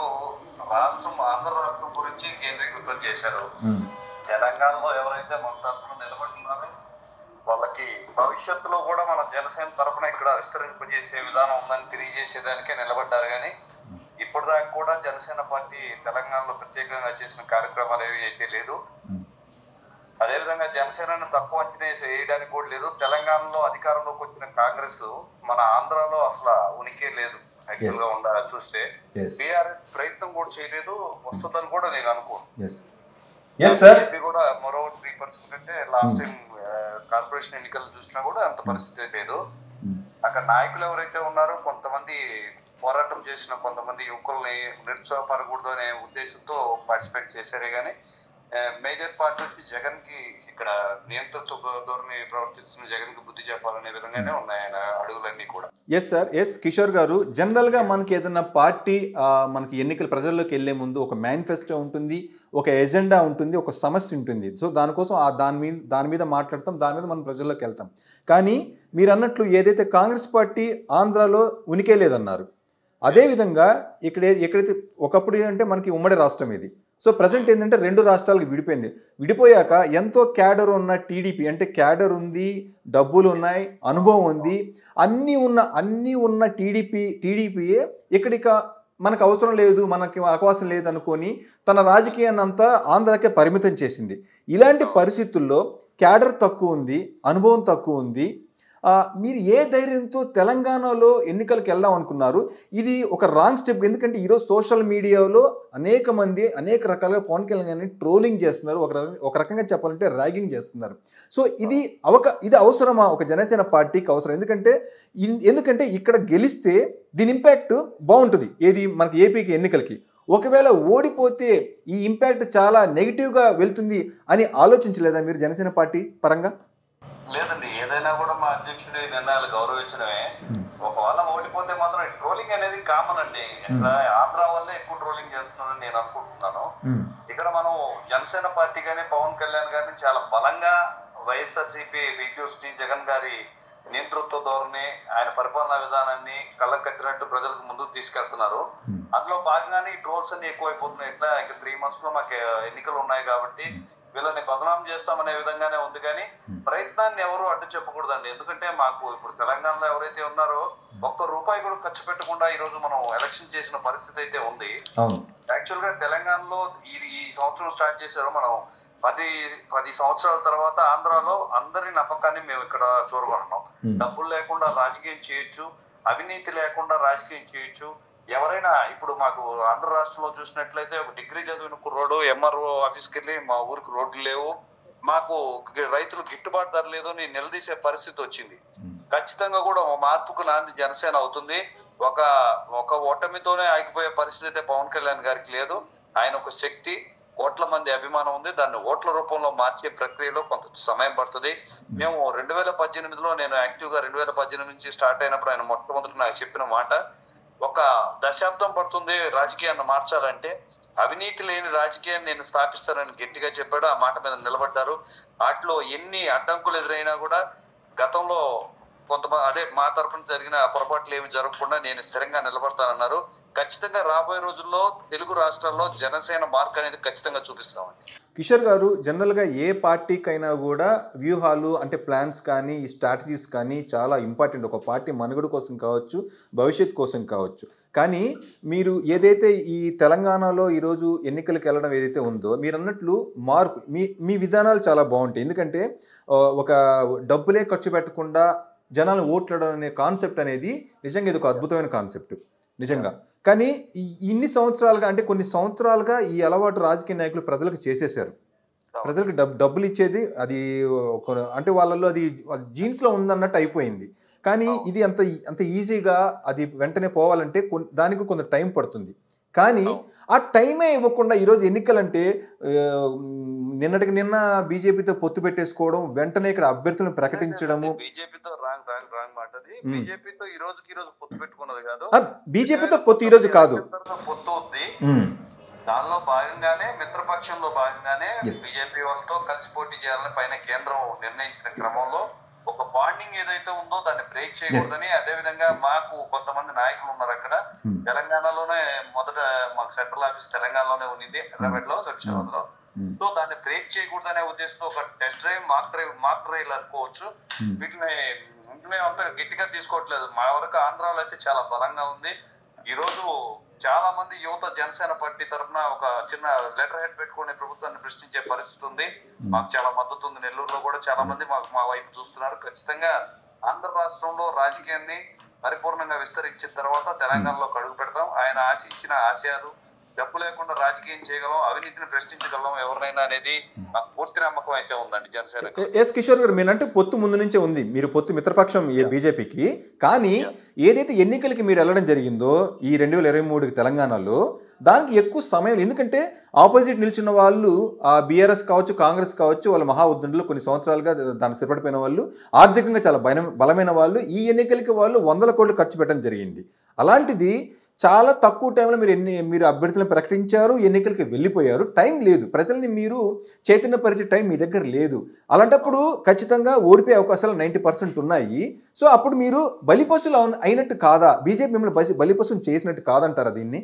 Speaker 4: రాష్ట్రం ఆంధ్ర రాష్ట్రం గురించి కేంద్రీకృతం చేశారు తెలంగాణలో ఎవరైతే మన తరఫున నిలబడుతున్నారో వాళ్ళకి భవిష్యత్తులో కూడా మన జనసేన తరఫున ఇక్కడ విస్తరింపజేసే విధానం ఉందని తెలియజేసేదానికే నిలబడ్డారు కానీ ఇప్పటిదాకా కూడా జనసేన పార్టీ తెలంగాణలో ప్రత్యేకంగా చేసిన కార్యక్రమాలు ఏవి అయితే లేదు అదేవిధంగా జనసేనను తక్కువ అంచనా వేసి వేయడానికి కూడా లేదు తెలంగాణలో అధికారంలోకి వచ్చిన కాంగ్రెస్ మన ఆంధ్రాలో అసలు ఉనికే లేదు యాక్చువల్ గా ఉండ చూస్తే
Speaker 2: ఎస్
Speaker 4: బీఆర్ఎస్ ప్రయత్నం కూడా చేయలేదు వస్తుందని కూడా నేను అనుకోను
Speaker 2: ఎస్ ఎస్ సార్
Speaker 4: బీజేపీ కూడా మరో త్రీ పర్సెంట్ అంటే లాస్ట్ టైం కార్పొరేషన్ ఎన్నికలు చూసినా కూడా అంత పరిస్థితి లేదు అక్కడ నాయకులు ఎవరైతే ఉన్నారో కొంతమంది పోరాటం చేసిన కొంతమంది యువకుల్ని నిరుత్సాహపడకూడదు అనే ఉద్దేశంతో పార్టిసిపేట్ చేశారే గానీ మేజర్ పార్టీ వచ్చి జగన్ కి ఇక్కడ నియంతృత్వ ధోరణి ప్రవర్తిస్తున్న జగన్ కి బుద్ధి చెప్పాలనే విధంగానే ఉన్నాయి ఆయన అడుగులన్నీ కూడా
Speaker 2: ఎస్ సార్ ఎస్ కిషోర్ గారు జనరల్గా మనకి ఏదైనా పార్టీ ఆ, మనకి ఎన్నికల ప్రజల్లోకి వెళ్ళే ముందు ఒక మేనిఫెస్టో ఉంటుంది ఒక ఎజెండా ఉంటుంది ఒక సమస్య ఉంటుంది సో దానికోసం ఆ దాని మీద దాని మీద మాట్లాడతాం దాని మీద మనం ప్రజల్లోకి వెళ్తాం కానీ మీరు అన్నట్లు ఏదైతే కాంగ్రెస్ పార్టీ ఆంధ్రాలో ఉనికే లేదన్నారు అదేవిధంగా ఇక్కడ ఎక్కడైతే ఒకప్పుడు అంటే మనకి ఉమ్మడి రాష్ట్రం ఇది సో ప్రజెంట్ ఏంటంటే రెండు రాష్ట్రాలకు విడిపోయింది విడిపోయాక ఎంతో క్యాడర్ ఉన్న టీడీపీ అంటే క్యాడర్ ఉంది డబ్బులు ఉన్నాయి అనుభవం ఉంది అన్నీ ఉన్న అన్నీ ఉన్న టీడీపీ టీడీపీయే ఇక్కడిక మనకు అవసరం లేదు మనకి అవకాశం లేదు అనుకొని తన రాజకీయాన్ని అంతా ఆంధ్రాకే పరిమితం చేసింది ఇలాంటి పరిస్థితుల్లో క్యాడర్ తక్కువ ఉంది అనుభవం తక్కువ ఉంది ఆ, మీరు ఏ ధైర్యంతో తెలంగాణలో ఎన్నికలకు వెళ్దాం అనుకున్నారు ఇది ఒక రాంగ్ స్టెప్ ఎందుకంటే ఈరోజు సోషల్ మీడియాలో అనేక మంది అనేక రకాలుగా పవన్ కళ్యాణ్ గారిని ట్రోలింగ్ చేస్తున్నారు ఒక రకంగా ఒక రకంగా చెప్పాలంటే ర్యాగింగ్ చేస్తున్నారు సో ఇది అవక ఇది అవసరమా ఒక జనసేన పార్టీకి అవసరం ఎందుకంటే ఇన్- ఎందుకంటే ఇక్కడ గెలిస్తే దీని ఇంపాక్ట్ బాగుంటుంది ఏది మనకి ఏపీకి ఎన్నికలకి ఒకవేళ ఓడిపోతే ఈ ఇంపాక్ట్ చాలా నెగిటివ్గా వెళ్తుంది అని ఆలోచించలేదా మీరు జనసేన పార్టీ పరంగా
Speaker 4: లేదండి ఏదైనా కూడా మా అధ్యక్షుడి నిర్ణయాలు గౌరవించడమే ఒకవేళ ఓడిపోతే మాత్రం ట్రోలింగ్ అనేది కామన్ అండి ఇక్కడ ఆంధ్ర వల్లే ఎక్కువ ట్రోలింగ్ చేస్తున్నారని నేను అనుకుంటున్నాను ఇక్కడ మనం జనసేన పార్టీ గాని పవన్ కళ్యాణ్ గారిని చాలా బలంగా వైఎస్ఆర్సీపీ రిడ్యూస్ ని జగన్ గారి నేతృత్వ ధోరణి ఆయన పరిపాలనా విధానాన్ని కళ్ళకు కట్టినట్టు ప్రజలకు ముందుకు తీసుకెళ్తున్నారు అందులో భాగంగానే ఈ ట్రోల్స్ అన్ని ఎక్కువైపోతున్నాయి ఎట్లా ఇంకా త్రీ మంత్స్ లో మాకు ఎన్నికలు ఉన్నాయి కాబట్టి వీళ్ళని బదనాం చేస్తామనే విధంగానే ఉంది కానీ ప్రయత్నాన్ని ఎవరు అడ్డు చెప్పకూడదండి ఎందుకంటే మాకు ఇప్పుడు తెలంగాణలో ఎవరైతే ఉన్నారో ఒక్క రూపాయి కూడా ఖర్చు పెట్టకుండా ఈ రోజు మనం ఎలక్షన్ చేసిన పరిస్థితి అయితే ఉంది
Speaker 2: అవును
Speaker 4: యాక్చువల్ గా తెలంగాణలో ఈ ఈ సంవత్సరం స్టార్ట్ చేశారు మనం పది పది సంవత్సరాల తర్వాత ఆంధ్రాలో అందరి నమ్మకాన్ని మేము ఇక్కడ చూరగొన్నాం డబ్బులు లేకుండా రాజకీయం చేయొచ్చు అవినీతి లేకుండా రాజకీయం చేయొచ్చు ఎవరైనా ఇప్పుడు మాకు ఆంధ్ర రాష్ట్రంలో చూసినట్లయితే ఒక డిగ్రీ చదివిన కుర్రోడు ఎంఆర్ఓ ఆఫీస్కి వెళ్ళి మా ఊరికి రోడ్లు లేవు మాకు గి- రైతులు గిట్టుబాటు ధర లేదు అని నిలదీసే పరిస్థితి వచ్చింది ఖచ్చితంగా కూడా ఒక మార్పుకు నాంది జనసేన అవుతుంది ఒక ఒక ఓటమితోనే ఆగిపోయే పరిస్థితి అయితే పవన్ కళ్యాణ్ గారికి లేదు ఆయన ఒక శక్తి కోట్ల మంది అభిమానం ఉంది దాన్ని ఓట్ల రూపంలో మార్చే ప్రక్రియలో కొంత సమయం పడుతుంది మేము రెండు వేల పద్దెనిమిదిలో నేను యాక్టివ్ గా రెండు వేల పద్దెనిమిది నుంచి స్టార్ట్ అయినప్పుడు ఆయన మొట్టమొదటి నాకు చెప్పిన మాట ఒక దశాబ్దం పడుతుంది రాజకీయాన్ని మార్చాలంటే అవినీతి లేని రాజకీయాన్ని నేను స్థాపిస్తానని గట్టిగా చెప్పాడు ఆ మాట మీద నిలబడ్డారు వాటిలో ఎన్ని అడ్డంకులు ఎదురైనా కూడా గతంలో కొంతమంది అదే మా తరపున జరిగిన పొరపాట్లు ఏమి జరగకుండా నేను స్థిరంగా నిలబడతానన్నారు ఖచ్చితంగా రాబోయే రోజుల్లో తెలుగు రాష్ట్రాల్లో జనసేన మార్క్ అనేది ఖచ్చితంగా చూపిస్తామండి
Speaker 2: కిషోర్ గారు జనరల్గా ఏ పార్టీకైనా కూడా వ్యూహాలు అంటే ప్లాన్స్ కానీ ఈ స్ట్రాటజీస్ కానీ చాలా ఇంపార్టెంట్ ఒక పార్టీ మనుగడ కోసం కావచ్చు భవిష్యత్ కోసం కావచ్చు కానీ మీరు ఏదైతే ఈ తెలంగాణలో ఈరోజు ఎన్నికలకు వెళ్ళడం ఏదైతే ఉందో మీరు అన్నట్లు మార్పు మీ మీ విధానాలు చాలా బాగుంటాయి ఎందుకంటే ఆ, ఒక డబ్బులే ఖర్చు పెట్టకుండా జనాలు ఓట్లాడడం అనే కాన్సెప్ట్ అనేది నిజంగా ఇది ఒక అద్భుతమైన కాన్సెప్ట్ నిజంగా కానీ ఈ ఇన్ని సంవత్సరాలుగా అంటే కొన్ని సంవత్సరాలుగా ఈ అలవాటు రాజకీయ నాయకులు ప్రజలకు చేసేసారు ప్రజలకు డబ్ డబ్బులు ఇచ్చేది అది ఒక అంటే వాళ్ళల్లో అది జీన్స్లో ఉందన్నట్టు అయిపోయింది కానీ ఇది అంత అంత ఈజీగా అది వెంటనే పోవాలంటే కొన్- దానికి కొంత టైం పడుతుంది కానీ ఆ టైమే ఇవ్వకుండా ఈరోజు ఎన్నికలంటే ఆ, నిన్నటికి నిన్న బీజేపీతో పొత్తు పెట్టేసుకోవడం వెంటనే ఇక్కడ అభ్యర్థులను ప్రకటించడము
Speaker 4: బీజేపీతో రాంగ్ రాంగ్ రాంగ్ మాట అది
Speaker 2: మ్మ్.
Speaker 4: బీజేపీతో ఈ రోజుకి ఈ రోజు పొత్తు పెట్టుకున్నది కాదు
Speaker 2: ఆ, బీజేపీతో పొత్తు ఈరోజు కాదు
Speaker 4: పొత్తు ఉంది
Speaker 2: ఉమ్,
Speaker 4: దానిలో భాగంగానే మిత్రపక్షంలో భాగంగానే
Speaker 2: Yes.
Speaker 4: బీజేపీ వాళ్ళతో కలిసి పోటీ చేయాలని పైన కేంద్రం నిర్ణయించిన క్రమంలో ఒక బాండింగ్ ఏదైతే ఉందో దాన్ని బ్రేక్ చేయకూడదని అదే విధంగా మాకు కొంతమంది నాయకులు ఉన్నారు అక్కడ
Speaker 2: Hmm.
Speaker 4: తెలంగాణలోనే మొదట మాకు సెంట్రల్ ఆఫీస్ తెలంగాణలోనే ఉండింది హైదరాబాద్ లో శంషాబాద్
Speaker 2: Hmm.
Speaker 4: సో దాన్ని బ్రేక్ చేయకూడదనే ఉద్దేశంతో ఒక test drive mock drive mock drive అనుకోవచ్చు
Speaker 2: Hmm.
Speaker 4: వీటిని మేము అంత గట్టిగా తీసుకోవట్లేదు మా వరకు ఆంధ్రాలో అయితే చాలా బలంగా ఉంది ఈ రోజు చాలా మంది యువత జనసేన పార్టీ తరఫున ఒక చిన్న లెటర్ హెడ్ పెట్టుకుని ప్రభుత్వాన్ని ప్రశ్నించే పరిస్థితి ఉంది మాకు చాలా మద్దతు ఉంది నెల్లూరులో కూడా చాలా మంది మాకు మా వైపు చూస్తున్నారు ఖచ్చితంగా ఆంధ్ర రాష్ట్రంలో రాజకీయాన్ని పరిపూర్ణంగా విస్తరించిన తర్వాత తెలంగాణలో అడుగు పెడతాం ఆయన ఆశించిన ఆశయాలు డబ్బు లేకుండా రాజకీయం చేయగలం అవినీతిని ప్రశ్నించగలం ఎవరినైనా అనేది మాకు పూర్తి నమ్మకం అయితే ఉందండి జనసేన
Speaker 2: ఎ- ఎస్ కిషోర్ గారు మీరంటే పొత్తు ముందు నుంచే ఉంది మీరు పొత్తు మిత్రపక్షం ఏ బీజేపీకి కానీ ఏదైతే ఎన్నికలకి మీరు వెళ్ళడం జరిగిందో ఈ రెండు వేల ఇరవై మూడుకి తెలంగాణలో దానికి ఎక్కువ సమయం ఎందుకంటే ఆపోజిట్ నిల్చున్న వాళ్ళు ఆ బీఆర్ఎస్ కావచ్చు కాంగ్రెస్ కావచ్చు వాళ్ళ మహా ఉద్దండులు కొన్ని సంవత్సరాలుగా దాన్ని స్థిరపడిపోయిన వాళ్ళు ఆర్థికంగా చాలా బలం బలమైన వాళ్ళు ఈ ఎన్నికలకి వాళ్ళు వందల కోట్లు ఖర్చు పెట్టడం జరిగింది అలాంటిది చాలా తక్కువ టైంలో మీరు ఎన్ని మీరు అభ్యర్థులను ప్రకటించారు ఎన్నికలకి వెళ్ళిపోయారు టైం లేదు ప్రజల్ని మీరు చైతన్యపరిచే టైం మీ దగ్గర లేదు అలాంటప్పుడు ఖచ్చితంగా ఓడిపోయే అవకాశాలు నైంటీ పర్సెంట్ ఉన్నాయి సో అప్పుడు మీరు బలిపశులు అవున- అయినట్టు కాదా బీజేపీ మిమ్మల్ని బలి బలిపశులు చేసినట్టు కాదంటారా దీన్ని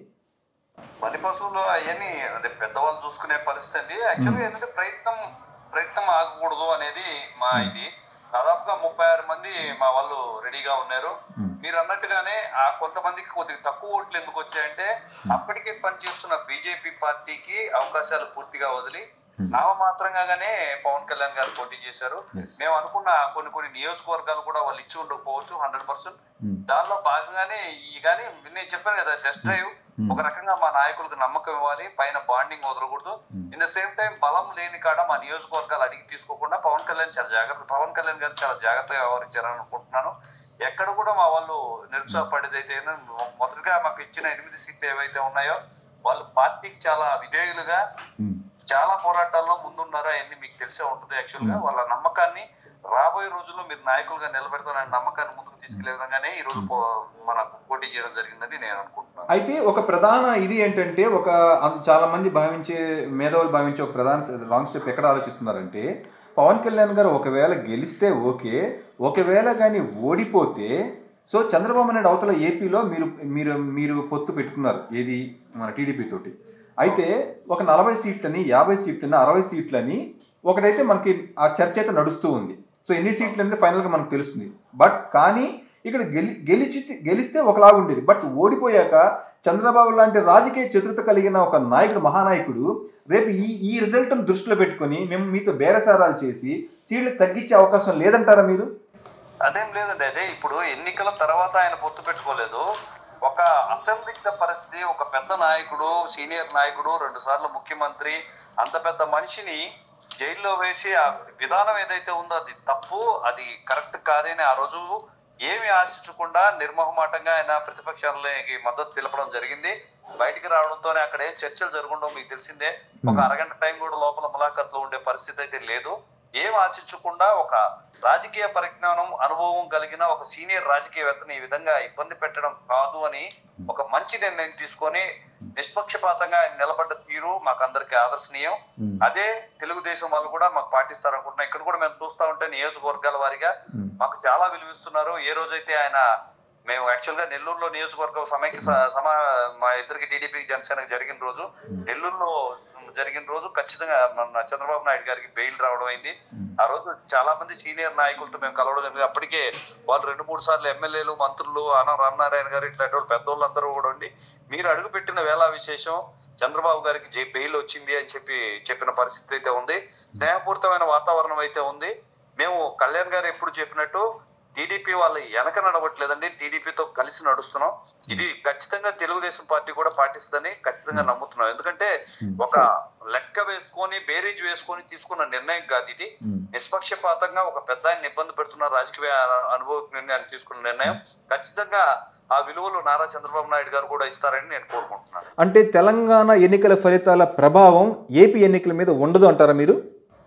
Speaker 4: బలి పశువులు అవన్నీ అదే పెద్దవాళ్ళు చూసుకునే పరిస్థితి అండి యాక్చువల్గా ఏంటంటే ప్రయత్నం ప్రయత్నం ఆగకూడదు అనేది మా ఇది దాదాపుగా ముప్పై ఆరు మంది మా వాళ్ళు రెడీగా ఉన్నారు
Speaker 2: Hmm.
Speaker 4: మీరు అన్నట్టుగానే ఆ కొంతమందికి కొద్దిగా తక్కువ ఓట్లు ఎందుకు వచ్చాయంటే అప్పటికే పనిచేస్తున్న బీజేపీ పార్టీకి అవకాశాలు పూర్తిగా వదిలి
Speaker 2: Hmm.
Speaker 4: నామమాత్రంగానే పవన్ కళ్యాణ్ గారు పోటీ చేశారు
Speaker 2: Yes.
Speaker 4: మేము అనుకున్న కొన్ని కొన్ని నియోజకవర్గాలు కూడా వాళ్ళు ఇచ్చి ఉండకపోవచ్చు హండ్రెడ్ పర్సెంట్
Speaker 2: Hmm.
Speaker 4: దానిలో భాగంగానే ఈ కానీ నేను చెప్పాను కదా టెస్ట్ డ్రైవ్
Speaker 2: Hmm.
Speaker 4: ఒక రకంగా మా నాయకులకు నమ్మకం ఇవ్వాలి పైన బాండింగ్ వదలకూడదు
Speaker 2: Hmm.
Speaker 4: In the same time బలం లేని కాడ మా నియోజకవర్గాలు అడిగి తీసుకోకుండా పవన్ కళ్యాణ్ చాలా జాగ్రత్త పవన్ కళ్యాణ్ గారు చాలా జాగ్రత్తగా వ్యవహరించారని అనుకుంటున్నాను ఎక్కడ కూడా మా వాళ్ళు నిరుత్సాహపడేదైతే మొదటగా మాకు ఇచ్చిన ఎనిమిది సీట్లు ఏవైతే ఉన్నాయో వాళ్ళు పార్టీకి చాలా విధేయులుగా
Speaker 2: Hmm.
Speaker 4: చాలా పోరాటాల్లో ముందున్నారా అవన్నీ మీకు తెలిసే ఉంటుంది యాక్చువల్ గా వాళ్ళ నమ్మకాన్ని రాబోయే రోజుల్లో మీరు నాయకులుగా నిలబెడతారనే నమ్మకాన్ని ముందుకు తీసుకెళ్లే విధంగానే ఈ రోజు పో- మనకు పోటీ చేయడం జరిగిందని నేను అనుకుంటున్నాను
Speaker 2: అయితే ఒక ప్రధాన ఇది ఏంటంటే ఒక అం- చాలా మంది భావించే మేధావులు భావించే ఒక ప్రధాన రాంగ్ స్టెప్ ఎక్కడ ఆలోచిస్తున్నారంటే పవన్ కళ్యాణ్ గారు ఒకవేళ గెలిస్తే ఓకే ఒకవేళ కానీ ఓడిపోతే సో చంద్రబాబు నాయుడు అవతల ఏపీలో మీరు మీరు మీరు పొత్తు పెట్టుకున్నారు ఏది మన టీడీపీ తోటి అయితే ఒక నలభై సీట్లని యాభై సీట్లని అరవై సీట్లని ఒకటైతే మనకి ఆ చర్చ అయితే నడుస్తూ ఉంది సో ఎన్ని సీట్లు అనేది ఫైనల్గా మనకు తెలుస్తుంది బట్ కానీ ఇక్కడ గెలి గెలిచి గెలిస్తే ఒకలాగా ఉండేది బట్ ఓడిపోయాక చంద్రబాబు లాంటి రాజకీయ చతురత కలిగిన ఒక నాయకుడు మహానాయకుడు రేపు ఈ ఈ రిజల్ట్ను దృష్టిలో పెట్టుకొని మేము మీతో బేరసారాలు చేసి సీట్లు తగ్గించే అవకాశం లేదంటారా మీరు
Speaker 4: అదేం లేదండి అదే ఇప్పుడు ఎన్నికల తర్వాత ఆయన పొత్తు పెట్టుకోలేదు ఒక అసందిగ్ధ పరిస్థితి ఒక పెద్ద నాయకుడు సీనియర్ నాయకుడు రెండు సార్లు ముఖ్యమంత్రి అంత పెద్ద మనిషిని జైల్లో వేసి ఆ విధానం ఏదైతే ఉందో అది తప్పు అది కరెక్ట్ కాదని ఆ రోజు ఏమి ఆశించకుండా నిర్మోహమాటంగా ఆయన ప్రతిపక్షాలకి మద్దతు తెలపడం జరిగింది బయటికి రావడంతోనే అక్కడ ఏం చర్చలు జరగడం మీకు తెలిసిందే ఒక అరగంట టైం కూడా లోపల ములాఖత్లో ఉండే పరిస్థితి అయితే లేదు ఏం ఆశించకుండా ఒక రాజకీయ పరిజ్ఞానం అనుభవం కలిగిన ఒక సీనియర్ రాజకీయవేత్తని ఈ విధంగా ఇబ్బంది పెట్టడం కాదు అని ఒక మంచి నిర్ణయం తీసుకొని నిష్పక్షపాతంగా ఆయన నిలబడ్డ తీరు మాకు అందరికి ఆదర్శనీయం అదే తెలుగుదేశం వాళ్ళు కూడా మాకు పాటిస్తారనుకుంటున్నాం ఇక్కడ కూడా మేము చూస్తా ఉంటే నియోజకవర్గాల వారిగా మాకు చాలా విలువిస్తున్నారు ఏ రోజైతే ఆయన మేము యాక్చువల్ గా నెల్లూరులో నియోజకవర్గం సమైక్య స- సమా మా ఇద్దరికి టీడీపీ జనసేనకి జరిగిన రోజు నెల్లూరులో జరిగిన రోజు ఖచ్చితంగా మన చంద్రబాబు నాయుడు గారికి బెయిల్ రావడం అయింది ఆ రోజు చాలా మంది సీనియర్ నాయకులతో మేము కలవడం జరిగింది అప్పటికే వాళ్ళు రెండు మూడు సార్లు ఎమ్మెల్యేలు మంత్రులు ఆనం రామనారాయణ గారు ఇట్లాంటి వాళ్ళు పెద్దోళ్ళందరూ కూడా ఉండి మీరు అడుగుపెట్టిన వేళ విశేషం చంద్రబాబు గారికి జై బెయిల్ వచ్చింది అని చెప్పి చెప్పిన పరిస్థితి అయితే ఉంది స్నేహపూరితమైన వాతావరణం అయితే ఉంది మేము కళ్యాణ్ గారు ఎప్పుడు చెప్పినట్టు టీడీపీ వాళ్ళు వెనక నడవట్లేదండి టీడీపీతో కలిసి నడుస్తున్నాం ఇది ఖచ్చితంగా తెలుగుదేశం పార్టీ కూడా పాటిస్తుందని ఖచ్చితంగా నమ్ముతున్నాం ఎందుకంటే ఒక లెక్క వేసుకొని బేరీజ్ వేసుకొని తీసుకున్న నిర్ణయం కాదు ఇది నిష్పక్షపాతంగా ఒక పెద్ద ఆయన ఇబ్బంది పెడుతున్న రాజకీయ అనుభవ నిర్ణయాన్ని తీసుకున్న నిర్ణయం ఖచ్చితంగా ఆ విలువలు నారా చంద్రబాబు నాయుడు గారు కూడా ఇస్తారని నేను కోరుకుంటున్నాను
Speaker 2: అంటే తెలంగాణ ఎన్నికల ఫలితాల ప్రభావం ఏపీ ఎన్నికల మీద ఉండదు అంటారా మీరు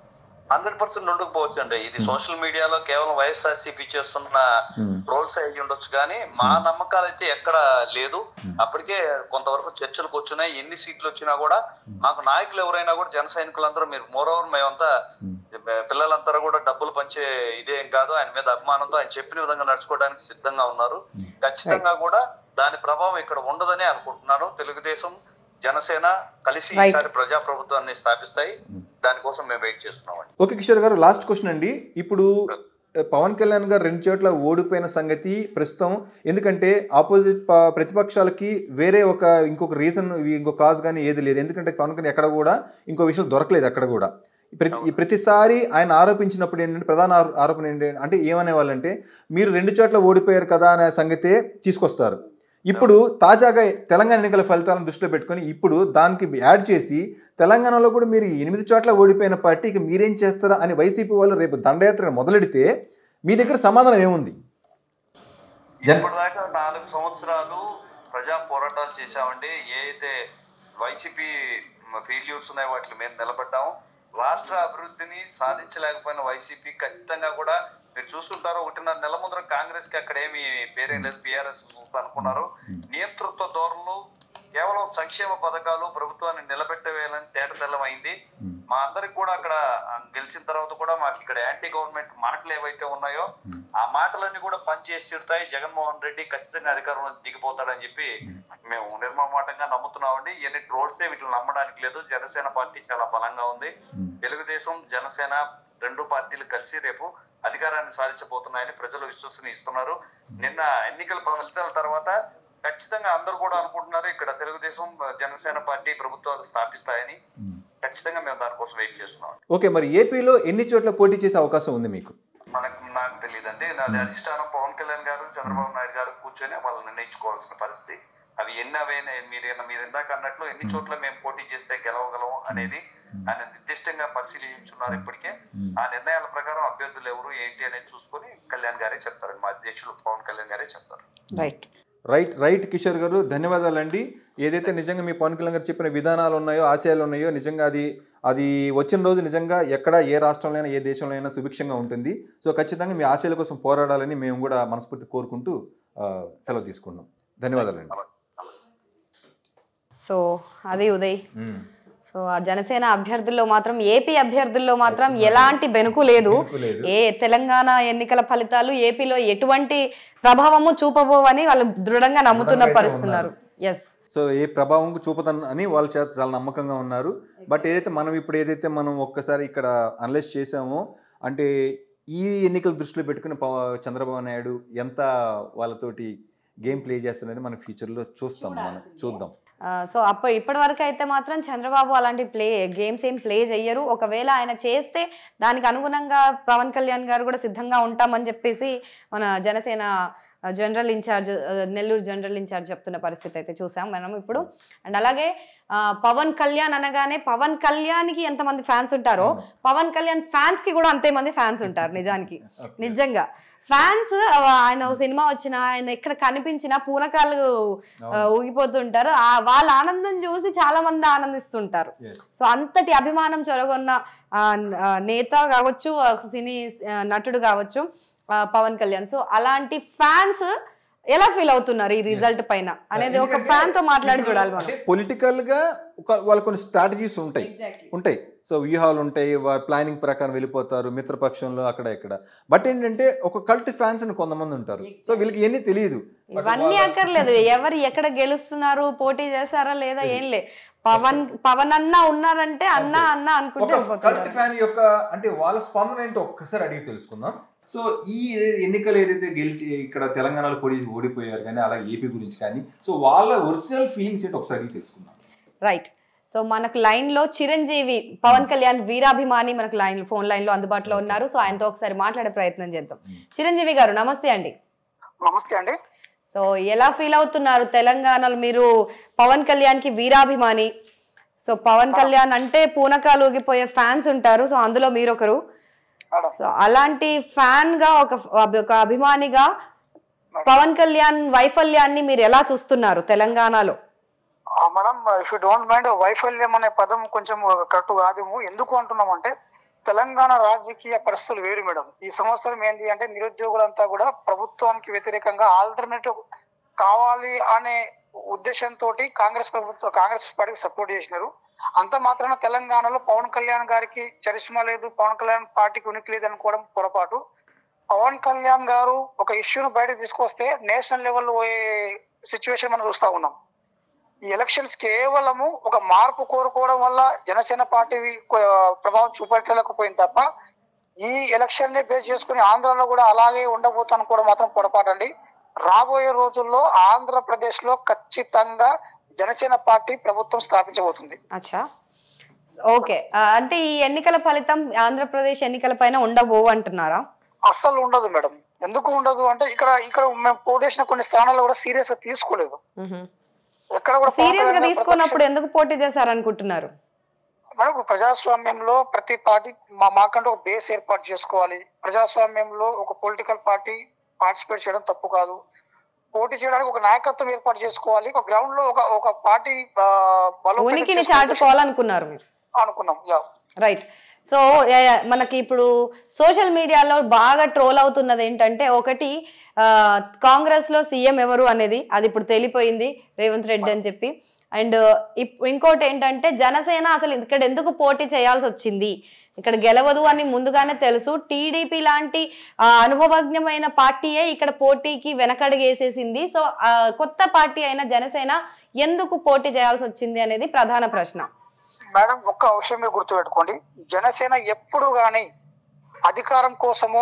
Speaker 4: హండ్రెడ్ పర్సెంట్ ఉండకపోవచ్చు అండి ఇది సోషల్ మీడియాలో కేవలం వైఎస్ఆర్సీపీ చేస్తున్న
Speaker 2: Hmm.
Speaker 4: రోల్స్ అయి ఉండొచ్చు కానీ మా నమ్మకాలు అయితే ఎక్కడ లేదు అప్పటికే కొంతవరకు చర్చలకు వచ్చినాయి ఎన్ని సీట్లు వచ్చినా కూడా మాకు నాయకులు ఎవరైనా కూడా జన సైనికులందరూ మీరు మోరోవర్ మేమంతా పిల్లలంతా కూడా డబ్బులు పంచే ఇదేం కాదు ఆయన మీద అభిమానంతో ఆయన చెప్పిన విధంగా నడుచుకోవడానికి సిద్ధంగా ఉన్నారు ఖచ్చితంగా కూడా దాని ప్రభావం ఇక్కడ ఉండదని అనుకుంటున్నాను తెలుగుదేశం జనసేన కలిసి
Speaker 1: Right.
Speaker 4: ఈసారి ప్రజాప్రభుత్వాన్ని స్థాపిస్తాయి దానికోసం మేము వెయిట్ చేస్తున్నామండి
Speaker 2: ఓకే కిషోర్ గారు లాస్ట్ క్వశ్చన్ అండి ఇప్పుడు ఆ, పవన్ కళ్యాణ్ గారు రెండు చోట్ల ఓడిపోయిన సంగతి ప్రస్తుతం ఎందుకంటే ఆపోజిట్ ప- ప్రతిపక్షాలకి వేరే ఒక ఇంకొక రీజన్ ఇంకొక కాజ్ కానీ ఏది లేదు ఎందుకంటే పవన్ కళ్యాణ్ ఎక్కడ కూడా ఇంకో విషయం దొరకలేదు ఎక్కడ కూడా ప్రతి ఈ ప్రతిసారి ఆయన ఆరోపించినప్పుడు ఏంటంటే ప్రధాన ఆరో- ఆరోపణ ఏంటి అంటే ఏమనే వాళ్ళంటే మీరు రెండు చోట్ల ఓడిపోయారు కదా అనే సంగతే తీసుకొస్తారు ఇప్పుడు తాజాగా తెలంగాణ ఎన్నికల ఫలితాలను దృష్టిలో పెట్టుకొని ఇప్పుడు దానికి యాడ్ చేసి తెలంగాణలో కూడా మీరు ఎనిమిది చోట్ల ఓడిపోయిన పార్టీకి మీరేం చేస్తారా అని వైసీపీ వాళ్ళు రేపు దండయాత్ర మొదలెడితే మీ దగ్గర సమాధానం ఏముంది జన్-
Speaker 4: ఇప్పుడు దాకా నాలుగు సంవత్సరాలు ప్రజా పోరాటాలు చేశామండి ఏ అయితే వైసీపీ ఫెయిల్యూర్స్ ఉన్నాయో వాటి మీద నిలబడ్డాము రాష్ట్ర అభివృద్ధిని సాధించలేకపోయిన వైసీపీ ఖచ్చితంగా కూడా మీరు చూస్తుంటారు ఒకటిన్నర నెల ముందర కాంగ్రెస్ కి అక్కడ ఏమి పేరేం లేదు బీఆర్ఎస్ అనుకున్నారు నేతృత్వ ధోరణులు కేవలం సంక్షేమ పథకాలు ప్రభుత్వాన్ని నిలబెట్టవేయాలని తేటతెల్లమైంది మా అందరికి కూడా అక్కడ ఆ, గెలిచిన తర్వాత కూడా మాకు ఇక్కడ యాంటీ గవర్నమెంట్ మాటలు ఏవైతే ఉన్నాయో ఆ మాటలన్నీ కూడా పనిచేసి తీరుతాయి జగన్మోహన్ రెడ్డి ఖచ్చితంగా అధికారంలో దిగిపోతాడని చెప్పి మేము నిర్మమాటంగా నమ్ముతున్నామండి ఇవన్నీ ట్రోల్సే వీటిని నమ్మడానికి లేదు జనసేన పార్టీ చాలా బలంగా ఉంది తెలుగుదేశం జనసేన రెండు పార్టీలు కలిసి రేపు అధికారాన్ని సాధించబోతున్నాయని ప్రజలు విశ్వసన ఇస్తున్నారు నిన్న ఎన్నికల ఫలితాల తర్వాత ఖచ్చితంగా అందరూ కూడా అనుకుంటున్నారు ఇక్కడ తెలుగుదేశం జనసేన పార్టీ ప్రభుత్వాలు స్థాపిస్తాయని ఖచ్చితంగా మేము దానికోసం వెయిట్ చేస్తున్నాం
Speaker 2: ఓకే మరి ఏపీలో ఎన్ని చోట్ల పోటీ చేసే అవకాశం ఉంది మీకు
Speaker 4: మనకు నాకు తెలియదండి నాది అధిష్టానం పవన్ కళ్యాణ్ గారు చంద్రబాబు నాయుడు గారు కూర్చొని వాళ్ళు నిర్ణయించుకోవాల్సిన పరిస్థితి అవి ఎన్ని అవైనా మీరు మీరు ఇందాక అన్నట్లు ఎన్ని చోట్ల మేము పోటీ చేస్తే గెలవగలం అనేది ఆయన నిర్దిష్టంగా పరిశీలించున్నారు ఇప్పటికే ఆ నిర్ణయాల ప్రకారం అభ్యర్థులు ఎవరు ఏంటి అనేది చూసుకొని కళ్యాణ్ గారే చెప్తారు మా అధ్యక్షులు పవన్ కళ్యాణ్ గారే చెప్తారు
Speaker 1: రైట్
Speaker 2: రైట్ రైట్ కిషోర్ గారు ధన్యవాదాలండి ఏదైతే నిజంగా మీ పవన్ కళ్యాణ్ గారు చెప్పిన విధానాలు ఉన్నాయో ఆశయాలు ఉన్నాయో నిజంగా అది అది వచ్చిన రోజు నిజంగా ఎక్కడ ఏ రాష్ట్రంలో అయినా ఏ దేశంలో అయినా సుభిక్షంగా ఉంటుంది సో ఖచ్చితంగా మీ ఆశయాల కోసం పోరాడాలని మేము కూడా మనస్ఫూర్తి కోరుకుంటూ ఆ, సెలవు తీసుకున్నాం ధన్యవాదాలండి
Speaker 4: నమస్తే నమస్తే
Speaker 1: సో అది ఉదయ్
Speaker 2: మ్మ్.
Speaker 1: సో ఆ జనసేన అభ్యర్థుల్లో మాత్రం ఏపీ అభ్యర్థుల్లో మాత్రం ఎలాంటి బెనుకు లేదు
Speaker 2: బెనుకు లేదు.
Speaker 1: ఏ తెలంగాణ ఎన్నికల ఫలితాలు ఏపీలో ఎటువంటి ప్రభావము చూపబోవని వాళ్ళు దృఢంగా నమ్ముతున్న
Speaker 2: దృఢంగా అయితే
Speaker 1: పరిస్తున్నారు ఎస్
Speaker 2: సో ఏ ప్రభావం చూపుతాను అని వాళ్ళ చేత చాలా నమ్మకంగా ఉన్నారు బట్ ఏదైతే మనం ఇప్పుడు ఏదైతే మనం ఒక్కసారి ఇక్కడ అనలైజ్ చేసామో అంటే ఈ ఎన్నికల దృష్టిలో పెట్టుకుని పవ- చంద్రబాబు నాయుడు ఎంత వాళ్ళతోటి గేమ్ ప్లే చేస్తున్నది మనం ఫ్యూచర్లో చూస్తాం మనం చూద్దాం
Speaker 1: సో అప్పుడు ఇప్పటి వరకు అయితే మాత్రం చంద్రబాబు అలాంటి ప్లే గేమ్స్ ఏం ప్లే చెయ్యరు ఒకవేళ ఆయన చేస్తే దానికి అనుగుణంగా పవన్ కళ్యాణ్ గారు కూడా సిద్ధంగా ఉంటామని చెప్పేసి మన Janasena general incharge Nellore general incharge చెప్తున్న పరిస్థితి అయితే చూసాం మనం ఇప్పుడు అండ్ అలాగే ఆ, పవన్ కళ్యాణ్ అనగానే పవన్ కళ్యాణ్కి ఎంతమంది ఫ్యాన్స్ ఉంటారో పవన్ కళ్యాణ్ ఫ్యాన్స్ కి కూడా అంతే మంది ఫ్యాన్స్ ఉంటారు నిజానికి నిజంగా ఫ్యాన్స్ ఆయన ఓ సినిమా వచ్చిన ఆయన ఎక్కడ కనిపించినా పూనకాలు ఆ, ఊగిపోతుంటారు ఆ వాళ్ళ ఆనందం చూసి చాలా మంది ఆనందిస్తుంటారు
Speaker 2: Yes.
Speaker 1: సో అంతటి అభిమానం చొరగొన్న ఆ, ఆ, నేత కావచ్చు ఆ, సినీ ఆ, నటుడు కావచ్చు ఆ, పవన్ కళ్యాణ్ సో అలాంటి ఫ్యాన్స్ ఎలా ఫీల్ అవుతున్నారు ఈ రిజల్ట్ పైన అనేది ఒక
Speaker 2: ఎందుకంటే
Speaker 1: ఫ్యాన్ తో మాట్లాడి చూడాలి మనం
Speaker 2: అంటే పొలిటికల్ గా ఒక వాళ్ళ కొన్ని స్ట్రాటజీస్ ఉంటాయి ఉంటాయి సో వ్యూహాలు ఉంటాయి వాళ్ళ ప్లానింగ్ ప్రకారం వెళ్ళిపోతారు మిత్రపక్షంలో అక్కడ ఇక్కడ బట్ ఏంటంటే ఒక కల్ట్ ఫ్యాన్స్ అని కొంతమంది ఉంటారు సో వీళ్ళకి ఇవన్నీ తెలియదు But
Speaker 1: ఇవన్నీ
Speaker 2: వాళ్ళ-
Speaker 1: అక్కర్లేదు ఎవరు ఎక్కడ గెలుస్తున్నారు పోటీ చేస్తారా లేదా ఏం లే పవన్ పవన్ అన్న ఉన్నారంటే అన్న అన్న అనుకుంటే
Speaker 2: ఒక
Speaker 1: వెళ్ళిపోతున్నారు.
Speaker 2: కల్ట్ ఫ్యాన్ యొక్క అంటే వాళ్ళ స్పందన ఏంటో ఒక్కసారి అడిగి తెలుసుకుందాం సో ఈ ఎన్నికలు ఏదైతే గెలిచి ఇక్కడ తెలంగాణలో పోటీ ఓడిపోయారు కానీ అలాగే ఏపీ గురించి కానీ సో వాళ్ళ ఒరిజినల్ ఫీలింగ్స్ ఏంటో ఒకసారి అడిగి తెలుసుకుందాం
Speaker 1: రైట్ సో మనకు లైన్ లో చిరంజీవి పవన్ కళ్యాణ్ వీరాభిమాని మనకు లైన్ ఫోన్ లైన్ లో అందుబాటులో ఉన్నారు సో ఆయనతో ఒకసారి మాట్లాడే ప్రయత్నం చేద్దాం చిరంజీవి గారు నమస్తే అండి
Speaker 5: నమస్తే అండి
Speaker 1: సో ఎలా ఫీల్ అవుతున్నారు తెలంగాణలో మీరు పవన్ కళ్యాణ్ కి వీరాభిమాని సో పవన్ కళ్యాణ్ అంటే పూనకాలు ఊగిపోయే ఫ్యాన్స్ ఉంటారు సో అందులో మీరు ఒకరు
Speaker 5: మేడం
Speaker 1: సో అలాంటి ఫ్యాన్ గా ఒక ఒక అభిమానిగా పవన్ కళ్యాణ్ వైఫల్యాన్ని మీరు ఎలా చూస్తున్నారు తెలంగాణలో
Speaker 5: ఆ, madam if you don't mind వైఫల్యం అనే పదం కొంచెం కరెక్ట్ కాదేమో ఎందుకు అంటున్నాం అంటే తెలంగాణ రాజకీయ పరిస్థితులు వేరు మేడం ఈ సంవత్సరం ఏంటి అంటే నిరుద్యోగులంతా కూడా ప్రభుత్వానికి వ్యతిరేకంగా ఆల్టర్నేటివ్ కావాలి అనే ఉద్దేశంతో కాంగ్రెస్ ప్రభుత్వం కాంగ్రెస్ పార్టీకి సపోర్ట్ చేసినారు అంత మాత్రాన తెలంగాణలో పవన్ కళ్యాణ్ గారికి చరిష్మా లేదు పవన్ కళ్యాణ్ పార్టీకి ఉనికి లేదు అనుకోవడం పొరపాటు పవన్ కళ్యాణ్ గారు ఒక ఇష్యూను బయటకు తీసుకొస్తే నేషనల్ లెవెల్లో పోయే సిచ్యువేషన్ మనం చూస్తా ఉన్నాం ఈ ఎలక్షన్స్ కేవలము ఒక మార్పు కోరుకోవడం వల్ల జనసేన పార్టీ కొ- ప్రభావం చూపెట్టలేకపోయింది తప్ప ఈ ఎలక్షన్ ని బేస్ చేసుకుని ఆంధ్రాలో కూడా అలాగే ఉండబోతు అనుకోవడం మాత్రం పొరపాటు అండి రాబోయే రోజుల్లో ఆంధ్రప్రదేశ్ లో ఖచ్చితంగా జనసేన పార్టీ ప్రభుత్వం స్థాపించబోతుంది
Speaker 1: అచ్చా ఓకే ఆ, అంటే ఈ ఎన్నికల ఫలితం ఆంధ్రప్రదేశ్ ఎన్నికల పైన ఉండబోవు అంటున్నారా
Speaker 5: అస్సలు ఉండదు మేడం ఎందుకు ఉండదు అంటే ఇక్కడ ఇక్కడ మేము పోటీ చేసిన కొన్ని స్థానాల్లో కూడా సీరియస్ గా తీసుకోలేదు ఎక్కడ కూడా పవన్
Speaker 1: సీరియస్ గా
Speaker 5: కళ్యాణ్ గారు
Speaker 1: తీసుకున్నప్పుడు ఎందుకు పోటీ చేశారనుకుంటున్నారు
Speaker 5: మేడం ఇప్పుడు ప్రజాస్వామ్యంలో ప్రతి పార్టీ మా మాకంటే ఒక బేస్ ఏర్పాటు చేసుకోవాలి ప్రజాస్వామ్యంలో ఒక పొలిటికల్ పార్టీ పార్టిసిపేట్ చేయడం తప్పు కాదు పోటీ చేయడానికి ఒక నాయకత్వం ఏర్పాటు చేసుకోవాలి ఒక గ్రౌండ్ లో ఒక ఒక పార్టీ ఆ, బలోపేతం
Speaker 1: ఉనికిని
Speaker 5: చేసుకునే
Speaker 1: చాటుకోవాలనుకున్నారు మీరు
Speaker 5: అనుకున్నాం yeah
Speaker 1: right so yeah, yeah, మనకి ఇప్పుడు సోషల్ మీడియాలో బాగా ట్రోల్ అవుతున్నది ఏంటంటే ఒకటి ఆ, కాంగ్రెస్ లో సీఎం ఎవరు అనేది అది ఇప్పుడు తెలిపోయింది రేవంత్ రెడ్డి అని చెప్పి అండ్ ఇంకోటి ఏంటంటే జనసేన అసలు ఇక్కడ ఎందుకు పోటీ చేయాల్సి వచ్చింది ఇక్కడ గెలవదు అని ముందుగానే తెలుసు టీడీపీ లాంటి ఆ, అనుభవజ్ఞమైన పార్టీయే ఇక్కడ పోటీకి వెనకడుగేసేసింది సో ఆ, కొత్త పార్టీ అయిన జనసేన ఎందుకు పోటీ చేయాల్సి వచ్చింది అనేది ప్రధాన ప్రశ్న
Speaker 5: మేడం ఒక్క విషయం మీరు గుర్తుపెట్టుకోండి జనసేన ఎప్పుడు గాని అధికారం కోసమో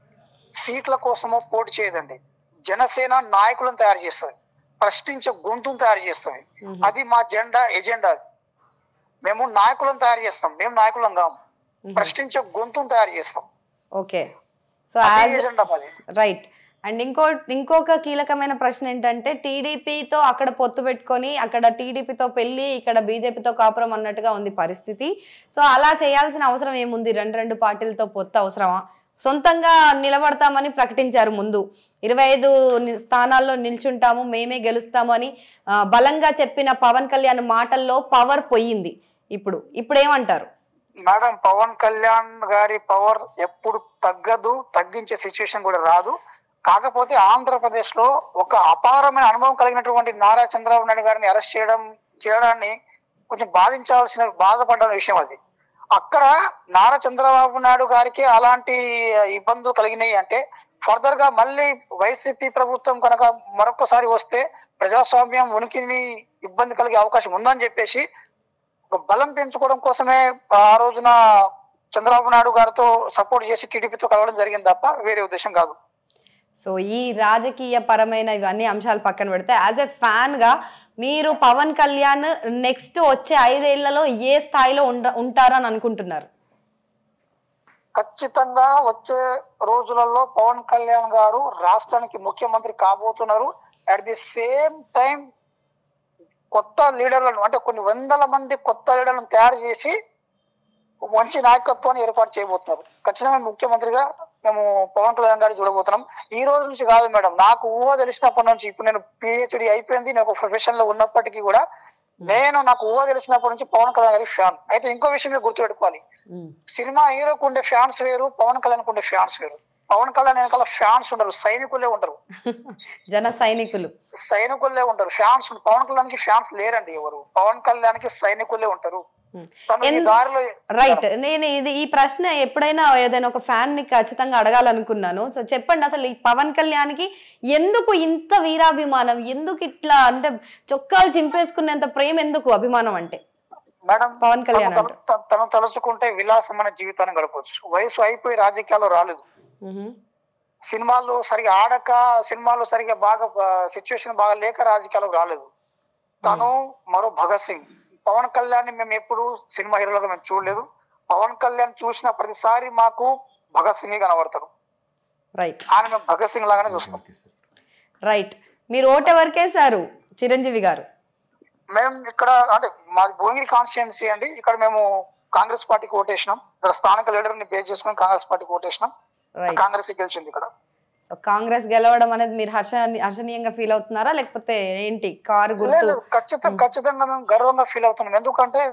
Speaker 5: సీట్ల కోసమో పోటీ చేయదండి జనసేన నాయకులను తయారు చేస్తుంది ప్రశ్నించే గొంతును తయారు చేస్తుంది
Speaker 1: మ్మ్.
Speaker 5: అది మా జెండా ఎజెండా అది మేము నాయకులను తయారు చేస్తాం మేము నాయకులం కాము ప్రశ్నించే గొంతును తయారు చేస్తాం
Speaker 1: ఓకే సో
Speaker 5: అదే
Speaker 1: యాజ్
Speaker 5: ఎజెండా మాది
Speaker 1: రైట్ అండ్ ఇంకో ఇంకొక కీలకమైన ప్రశ్న ఏంటంటే టీడీపీతో అక్కడ పొత్తు పెట్టుకొని అక్కడ టీడీపీతో పెళ్లి ఇక్కడ బీజేపీతో కాపురం అన్నట్టుగా ఉంది పరిస్థితి సో అలా చేయాల్సిన అవసరం ఏముంది రెండు రెండు పార్టీలతో పొత్తు అవసరమా సొంతంగా నిలబడతామని ప్రకటించారు ముందు ఇరవై ఐదు ని- స్థానాల్లో నిల్చుంటాము మేమే గెలుస్తాము అని ఆ, బలంగా చెప్పిన పవన్ కళ్యాణ్ మాటల్లో పవర్ పోయింది ఇప్పుడు ఇప్పుడు ఏమంటారు
Speaker 5: మేడం పవన్ కళ్యాణ్ గారి పవర్ ఎప్పుడు తగ్గదు తగ్గించే సిచ్యువేషన్ కూడా రాదు కాకపోతే ఆంధ్రప్రదేశ్ లో ఒక అపారమైన అనుభవం కలిగినటువంటి నారా చంద్రబాబు నాయుడు గారిని అరెస్ట్ చేయడం చేయడాన్ని కొంచెం బాధించాల్సిన బాధపడ్డ విషయం అది అక్కడ నారా చంద్రబాబు నాయుడు గారికి అలాంటి ఇబ్బందులు కలిగినాయి అంటే ఫర్దర్ గా మళ్ళీ వైసీపీ ప్రభుత్వం కనుక మరొకసారి వస్తే ప్రజాస్వామ్యం ఉనికిని ఇబ్బంది కలిగే అవకాశం ఉందని చెప్పేసి ఒక బలం పెంచుకోవడం కోసమే ఆ రోజున చంద్రబాబు నాయుడు గారితో సపోర్ట్ చేసి టీడీపీతో కలవడం జరిగింది తప్ప వేరే ఉద్దేశం కాదు
Speaker 1: సో ఈ రాజకీయ పరమైన ఇవన్నీ అంశాలు పక్కన పెడితే యాజ్ ఎ ఫ్యాన్ గా మీరు పవన్ కళ్యాణ్ నెక్స్ట్ వచ్చే ఐదేళ్లలో ఏ స్థాయిలో ఉండ ఉంటారని అనుకుంటున్నారు
Speaker 5: ఖచ్చితంగా వచ్చే రోజులలో పవన్ కళ్యాణ్ గారు రాష్ట్రానికి ముఖ్యమంత్రి కాబోతున్నారు అట్ ది సేమ్ టైం కొత్త లీడర్లను అంటే కొన్ని వందల మంది కొత్త లీడర్లను తయారు చేసి ఒక మంచి నాయకత్వాన్ని ఏర్పాటు చేయబోతున్నారు ఖచ్చితంగా ముఖ్యమంత్రిగా మేము పవన్ కళ్యాణ్ గారిని చూడబోతున్నాం ఈ రోజు నుంచి కాదు మేడం నాకు ఊహ తెలిసినప్పటి నుంచి ఇప్పుడు నేను పిహెచ్డి అయిపోయింది నేను ఒక ప్రొఫెషన్ లో ఉన్నప్పటికీ కూడా నేను నాకు ఊహ తెలిసినప్పటి నుంచి పవన్ కళ్యాణ్ గారి ఫ్యాన్ అయితే ఇంకో విషయం మీరు గుర్తుపెట్టుకోవాలి
Speaker 1: మ్మ్.
Speaker 5: సినిమా హీరోకు ఉండే ఫ్యాన్స్ వేరు పవన్ కళ్యాణ్ ఉండే ఫ్యాన్స్ వేరు పవన్ కళ్యాణ్ వెనకాల ఫ్యాన్స్ ఉండరు సైనికులే ఉండరు
Speaker 1: జన సైనికులు
Speaker 5: సైనికులే ఉంటారు ఫ్యాన్స్ పవన్ కళ్యాణ్ కి ఫ్యాన్స్ లేరండి ఎవరు పవన్ కళ్యాణ్ కి సైనికులే ఉంటారు
Speaker 1: మ్మ్.
Speaker 5: తను ఈ
Speaker 1: ఎందు-
Speaker 5: దారిలో
Speaker 1: రైట్ నేను ఇది ఈ ప్రశ్న ఎప్పుడైనా ఏదైనా ఒక ఫ్యాన్ ని ఖచ్చితంగా అడగాలనుకున్నాను సో చెప్పండి అసలు ఈ పవన్ కళ్యాణ్ కి ఎందుకు ఇంత వీరాభిమానం ఎందుకు ఇట్లా అంటే చొక్కాలు చింపేసుకునేంత ప్రేమ ఎందుకు అభిమానం అంటే
Speaker 5: మేడం
Speaker 1: పవన్ కళ్యాణ్
Speaker 5: తను తలు- త- తను తలుచుకుంటే విలాసమైన జీవితాన్ని గడపవచ్చు వయసు అయిపోయి రాజకీయాల్లో రాలేదు
Speaker 1: మ్మ్.
Speaker 5: సినిమాలు సరిగా ఆడక సినిమాలు సరిగా బాగా సిచ్యువేషన్ బాగా లేక రాజకీయాలకు రాలేదు తను మరో భగత్ సింగ్ పవన్ కళ్యాణ్ ని మేము ఎప్పుడు సినిమా హీరోలుగా మేము చూడలేదు పవన్ కళ్యాణ్ చూసిన ప్రతిసారి మాకు భగత్ సింగ్ కనబడతారు
Speaker 1: రైట్
Speaker 5: ఆయన మేము భగత్ సింగ్ లాగానే చూస్తాం
Speaker 2: ఓకే సార్
Speaker 1: రైట్ మీరు ఓటు ఎవరికేసారు చిరంజీవి గారు
Speaker 5: మేము ఇక్కడ అంటే మాది భువనగిరి కాన్స్టిట్యున్సీ అండి ఇక్కడ మేము కాంగ్రెస్ పార్టీకి ఓటేసినాం ఇక్కడ స్థానిక లీడర్ ని బేస్ చేసుకుని కాంగ్రెస్ పార్టీకి ఓటేసినాం
Speaker 1: రైట్
Speaker 5: కాంగ్రెస్ గెలిచింది ఇక్కడ
Speaker 1: సో కాంగ్రెస్ గెలవడం అనేది మీరు హర్ష హర్షణీయంగా ఫీల్ అవుతున్నారా లేకపోతే ఏంటి కారు
Speaker 5: లేదు
Speaker 1: గుర్తు
Speaker 5: లేదు, ఖచ్చితంగా ఖచ్చితంగా మేము గర్వంగా ఫీల్ అవుతున్నాం ఎందుకంటే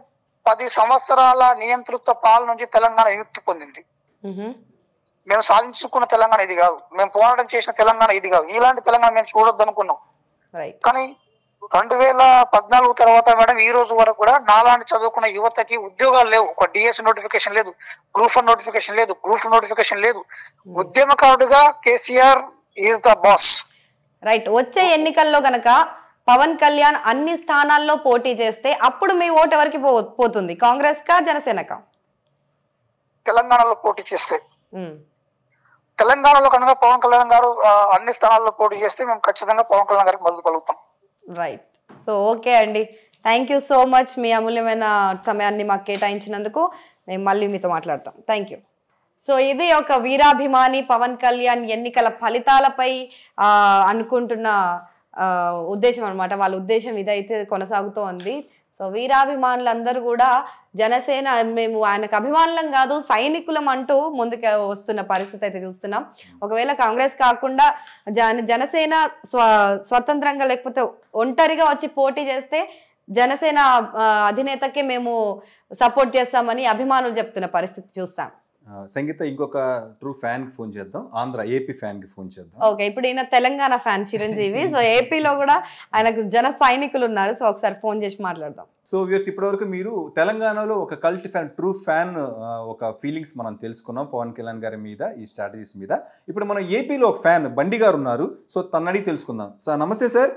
Speaker 5: పది సంవత్సరాల నియంతృత్వ పాలన నుంచి తెలంగాణ విముక్తి పొందింది
Speaker 1: మ్హూ.
Speaker 5: మేము సాధించుకున్న తెలంగాణ ఇది కాదు మేము పోరాటం చేసిన తెలంగాణ ఇది కాదు ఇలాంటి తెలంగాణ మేము చూడొద్దు అనుకున్నాం
Speaker 1: రైట్
Speaker 5: కానీ రెండు వేల పద్నాలుగు తర్వాత మేడం ఈ రోజు వరకు కూడా నాలాంటి చదువుకున్న యువతకి ఉద్యోగాలు లేవు ఒక డిఎస్ నోటిఫికేషన్ లేదు గ్రూప్ వన్ నోటిఫికేషన్ లేదు గ్రూప్ నోటిఫికేషన్ లేదు ఉద్యమకారుడుగా KCR is the boss
Speaker 1: right వచ్చే ఎన్నికల్లో గనక పవన్ కళ్యాణ్ అన్ని స్థానాల్లో పోటీ చేస్తే అప్పుడు మీ ఓటు ఎవరికి పో పోతుంది కాంగ్రెస్ కా జనసేనకా
Speaker 5: తెలంగాణలో పోటీ చేస్తే
Speaker 1: మ్.
Speaker 5: తెలంగాణలో కనుక పవన్ కళ్యాణ్ గారు ఆ, అన్ని స్థానాల్లో పోటీ చేస్తే మేము ఖచ్చితంగా పవన్ కళ్యాణ్ గారికి మద్దతు పలుకుతాం
Speaker 1: రైట్ సో ఓకే అండి థ్యాంక్ యూ సో మచ్ మీ అమూల్యమైన సమయాన్ని మాకు కేటాయించినందుకు మేము మళ్ళీ మీతో మాట్లాడతాం థ్యాంక్ యూ సో ఇది ఒక వీరాభిమాని పవన్ కళ్యాణ్ ఎన్నికల ఫలితాలపై ఆ, అనుకుంటున్న ఆ, ఉద్దేశం అనమాట వాళ్ళ ఉద్దేశం ఇదైతే కొనసాగుతూ ఉంది సో వీరాభిమానులందరూ కూడా జనసేన మేము ఆయనకు అభిమానులం కాదు సైనికులం అంటూ ముందుకు వస్తున్న పరిస్థితి అయితే చూస్తున్నాం ఒకవేళ కాంగ్రెస్ కాకుండా జన జనసేన స్వ స్వతంత్రంగా లేకపోతే ఒంటరిగా వచ్చి పోటీ చేస్తే జనసేన ఆ, అధినేతకే మేము సపోర్ట్ చేస్తామని అభిమానులు చెప్తున్న పరిస్థితి చూస్తాం
Speaker 2: ఆ, సంగీత ఇంకొక ట్రూ ఫ్యాన్కి ఫోన్ చేద్దాం ఆంధ్ర ఏపీ ఫ్యాన్కి ఫోన్ చేద్దాం
Speaker 1: ఓకే ఇప్పుడు ఈయన తెలంగాణ ఫ్యాన్ చిరంజీవి సో ఏపీలో కూడా ఆయనకు జన సైనికులు ఉన్నారు సో ఒకసారి ఫోన్ చేసి మాట్లాడదాం
Speaker 2: సో వ్యూర్స్ ఇప్పటివరకు మీరు తెలంగాణలో ఒక కల్ట్ ఫ్యాన్ ట్రూ ఫ్యాన్ ఒక ఫీలింగ్స్ మనం తెలుసుకున్నాం పవన్ కళ్యాణ్ గారి మీద ఈ స్ట్రాటజీస్ మీద ఇప్పుడు మనం ఏపీలో ఒక ఫ్యాన్ బండి గారు ఉన్నారు సో తన అడిగి తెలుసుకుందాం సార్ నమస్తే సార్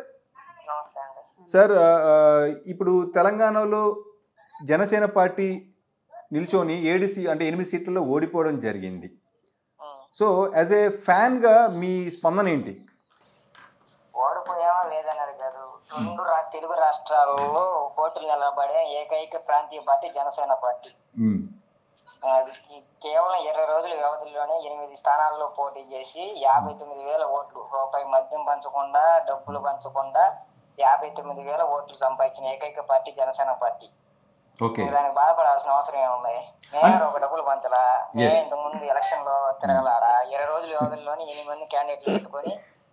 Speaker 2: సార్ ఆ, ఆ, ఇప్పుడు తెలంగాణలో జనసేన పార్టీ నిల్చొని ఏడు సీ అంటే ఎనిమిది సీట్లలో ఓడిపోవడం జరిగింది సో యాజ్ ఏ ఫ్యాన్గా మీ స్పందన ఏంటి
Speaker 6: ఓడిపోయామా లేదన్నది కాదు రెండు రా- తెలుగు రాష్ట్రాల్లో పోటీలు నిలబడే ఏకైక ప్రాంతీయ పార్టీ జనసేన పార్టీ
Speaker 2: మ్మ్.
Speaker 6: అది ఈ కేవలం ఇరవై రోజుల వ్యవధిలోనే ఎనిమిది స్థానాల్లో పోటీ చేసి యాభై తొమ్మిది వేల ఓట్లు రూపాయి మద్యం పంచకుండా డబ్బులు పంచకుండా యాభై తొమ్మిది వేల ఓట్లు సంపాదించిన ఏకైక పార్టీ జనసేన పార్టీ
Speaker 2: ఓకే
Speaker 6: నువ్వు దానికి బాధపడాల్సిన అవసరం ఏముంది మేమే ఒక డబ్బులు పంచలా మేమే ఇంత ముందు ఎలక్షన్ లో తిరగలారా ఇరవై రోజుల వ్యవధిలోనే ఎనిమిది మంది క్యాండిడేట్లు పెట్టుకొని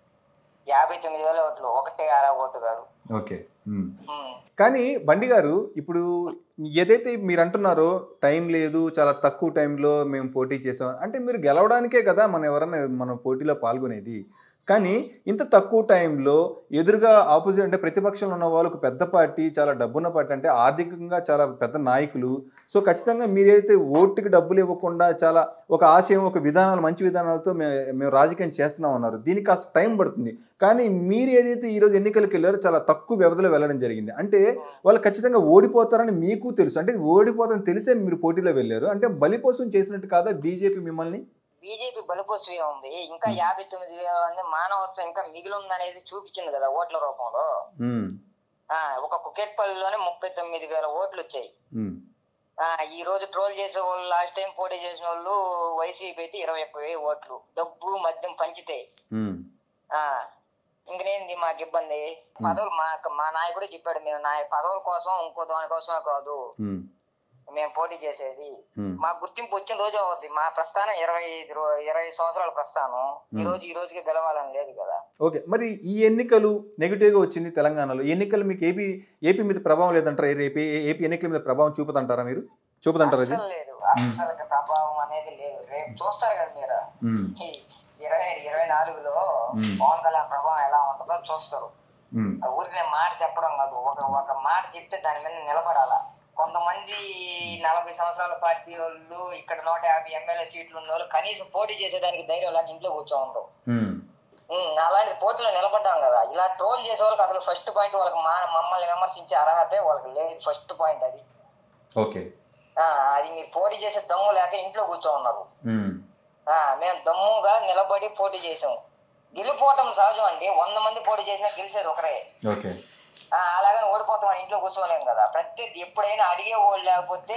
Speaker 6: యాభై తొమ్మిది వేల ఓట్లు ఒకటే ఆరా ఓటు కాదు
Speaker 2: ఓకే మ్మ్.
Speaker 6: ఉమ్.
Speaker 2: కానీ బండి గారు ఇప్పుడు ఏదైతే మీరు అంటున్నారో టైం లేదు చాలా తక్కువ టైంలో మేము పోటీ చేసాం అంటే మీరు గెలవడానికే కదా మనం ఎవరన్నా మనం పోటీలో పాల్గొనేది కానీ ఇంత తక్కువ టైంలో ఎదురుగా ఆపోజిట్ అంటే ప్రతిపక్షంలో ఉన్న వాళ్ళు ఒక పెద్ద పార్టీ చాలా డబ్బున్న పార్టీ అంటే ఆర్థికంగా చాలా పెద్ద నాయకులు సో ఖచ్చితంగా మీరైతే ఓటుకి డబ్బులు ఇవ్వకుండా చాలా ఒక ఆశయం ఒక విధానాలు మంచి విధానాలతో మే మేము రాజకీయం చేస్తున్నాం అన్నారు దీనికి కాస్త టైం పడుతుంది కానీ మీరు ఏదైతే ఈరోజు ఎన్నికలకు వెళ్ళారో చాలా తక్కువ వ్యవధిలో వెళ్ళడం జరిగింది అంటే వాళ్ళు ఖచ్చితంగా ఓడిపోతారని మీకు తెలుసు అంటే ఓడిపోతారని తెలిసే మీరు పోటీలో వెళ్ళారు అంటే బలిపోసం చేసినట్టు కాదా బీజేపీ మిమ్మల్ని
Speaker 6: బీజేపీ బలిపోసే ఉంది ఇంకా యాభై తొమ్మిది వేల మంది మానవత్వం ఇంకా మిగిలి ఉందనేది చూపించింది కదా ఓట్ల రూపంలో
Speaker 2: ఉమ్,
Speaker 6: ఆ ఒక కుకెట్పల్లిలోనే ముప్పై తొమ్మిది వేల ఓట్లు వచ్చాయి
Speaker 2: ఉమ్,
Speaker 6: ఆ ఈ రోజు ట్రోల్ చేసే వాళ్ళు లాస్ట్ టైం పోటీ చేసిన వాళ్ళు వైసీపీ అయితే ఇరవై ఒక్క వెయ్యి ఓట్లు డబ్బు మద్యం పంచితే
Speaker 2: ఉమ్,
Speaker 6: ఆ ఇంకనేంది మాకు ఇబ్బంది పదవులు మా మా నాయకుడే చెప్పాడు మేము నా పదవుల కోసం ఇంకో దాని కోసమే కాదు
Speaker 2: ఉమ్,
Speaker 6: మేము పోటీ చేసేది
Speaker 2: ఉమ్.
Speaker 6: మా గుర్తింపు వచ్చిన రోజే అవుద్ది మా ప్రస్థానం ఇరవై ఐదు రో- ఇరవై సంవత్సరాల ప్రస్థానం ఈ రోజు ఈ రోజుకి గెలవాలని లేదు కదా
Speaker 2: ఓకే మరి ఈ ఎన్నికలు నెగిటివ్గా వచ్చింది తెలంగాణలో ఈ ఎన్నికలు మీకు ఏపీ ఏపీ మీద ప్రభావం లేదంటారా ఏపీ ఏపీ ఎన్నికల మీద ప్రభావం చూపుతంటారా మీరు చూపుతంటారా ఇది
Speaker 6: అసలు లేదు అసలు ప్రభావం అనేది లేదు రేపు చూస్తారు కదా మీరు
Speaker 2: ఉమ్,
Speaker 6: ఈ ఇరవై ఇరవై నాలుగులో
Speaker 2: మ్మ్.
Speaker 6: పవన్ కళ్యాణ్ ప్రభావం ఎలా ఉంటుందో చూస్తారు
Speaker 2: ఉమ్,
Speaker 6: ఆ ఊరికి నేను మాట చెప్పడం కాదు ఒక ఒక మాట చెప్తే దాని మీద నిలబడాలా కొంతమంది నలభై సంవత్సరాల పార్టీ వాళ్ళు ఇక్కడ నూట యాభై ఎమ్మెల్యే సీట్లు ఉన్న వాళ్ళు కనీసం పోటీ చేసేదానికి ధైర్యం లేక ఇంట్లో కూర్చో ఉండరు
Speaker 2: ఉమ్,
Speaker 6: ఉమ్, అలాంటి పోటీలో నిలబడ్డాం కదా ఇలా ట్రోల్ చేసే వాళ్ళకి అసలు ఫస్ట్ పాయింట్ వాళ్ళకి మా మమ్మల్ని విమర్శించే అర్హతే వాళ్ళకి లేదు ఫస్ట్ పాయింట్ అది
Speaker 2: ఓకే
Speaker 6: ఆ, అది మీరు పోటీ చేసే దమ్ము లేక ఇంట్లో కూర్చో ఉన్నారు
Speaker 2: ఉమ్,
Speaker 6: ఆ, మేము దమ్ముగా నిలబడి పోటీ చేసాం గెలిపోవటం సహజం అండి వంద మంది పోటీ చేసినా గెలిచేది ఒకరే
Speaker 2: ఓకే
Speaker 6: ఆ, అలాగని ఓడిపోతామని ఇంట్లో కూర్చోలేం కదా ప్రత్యర్థి ఎప్పుడైనా అడిగే వాళ్ళు లేకపోతే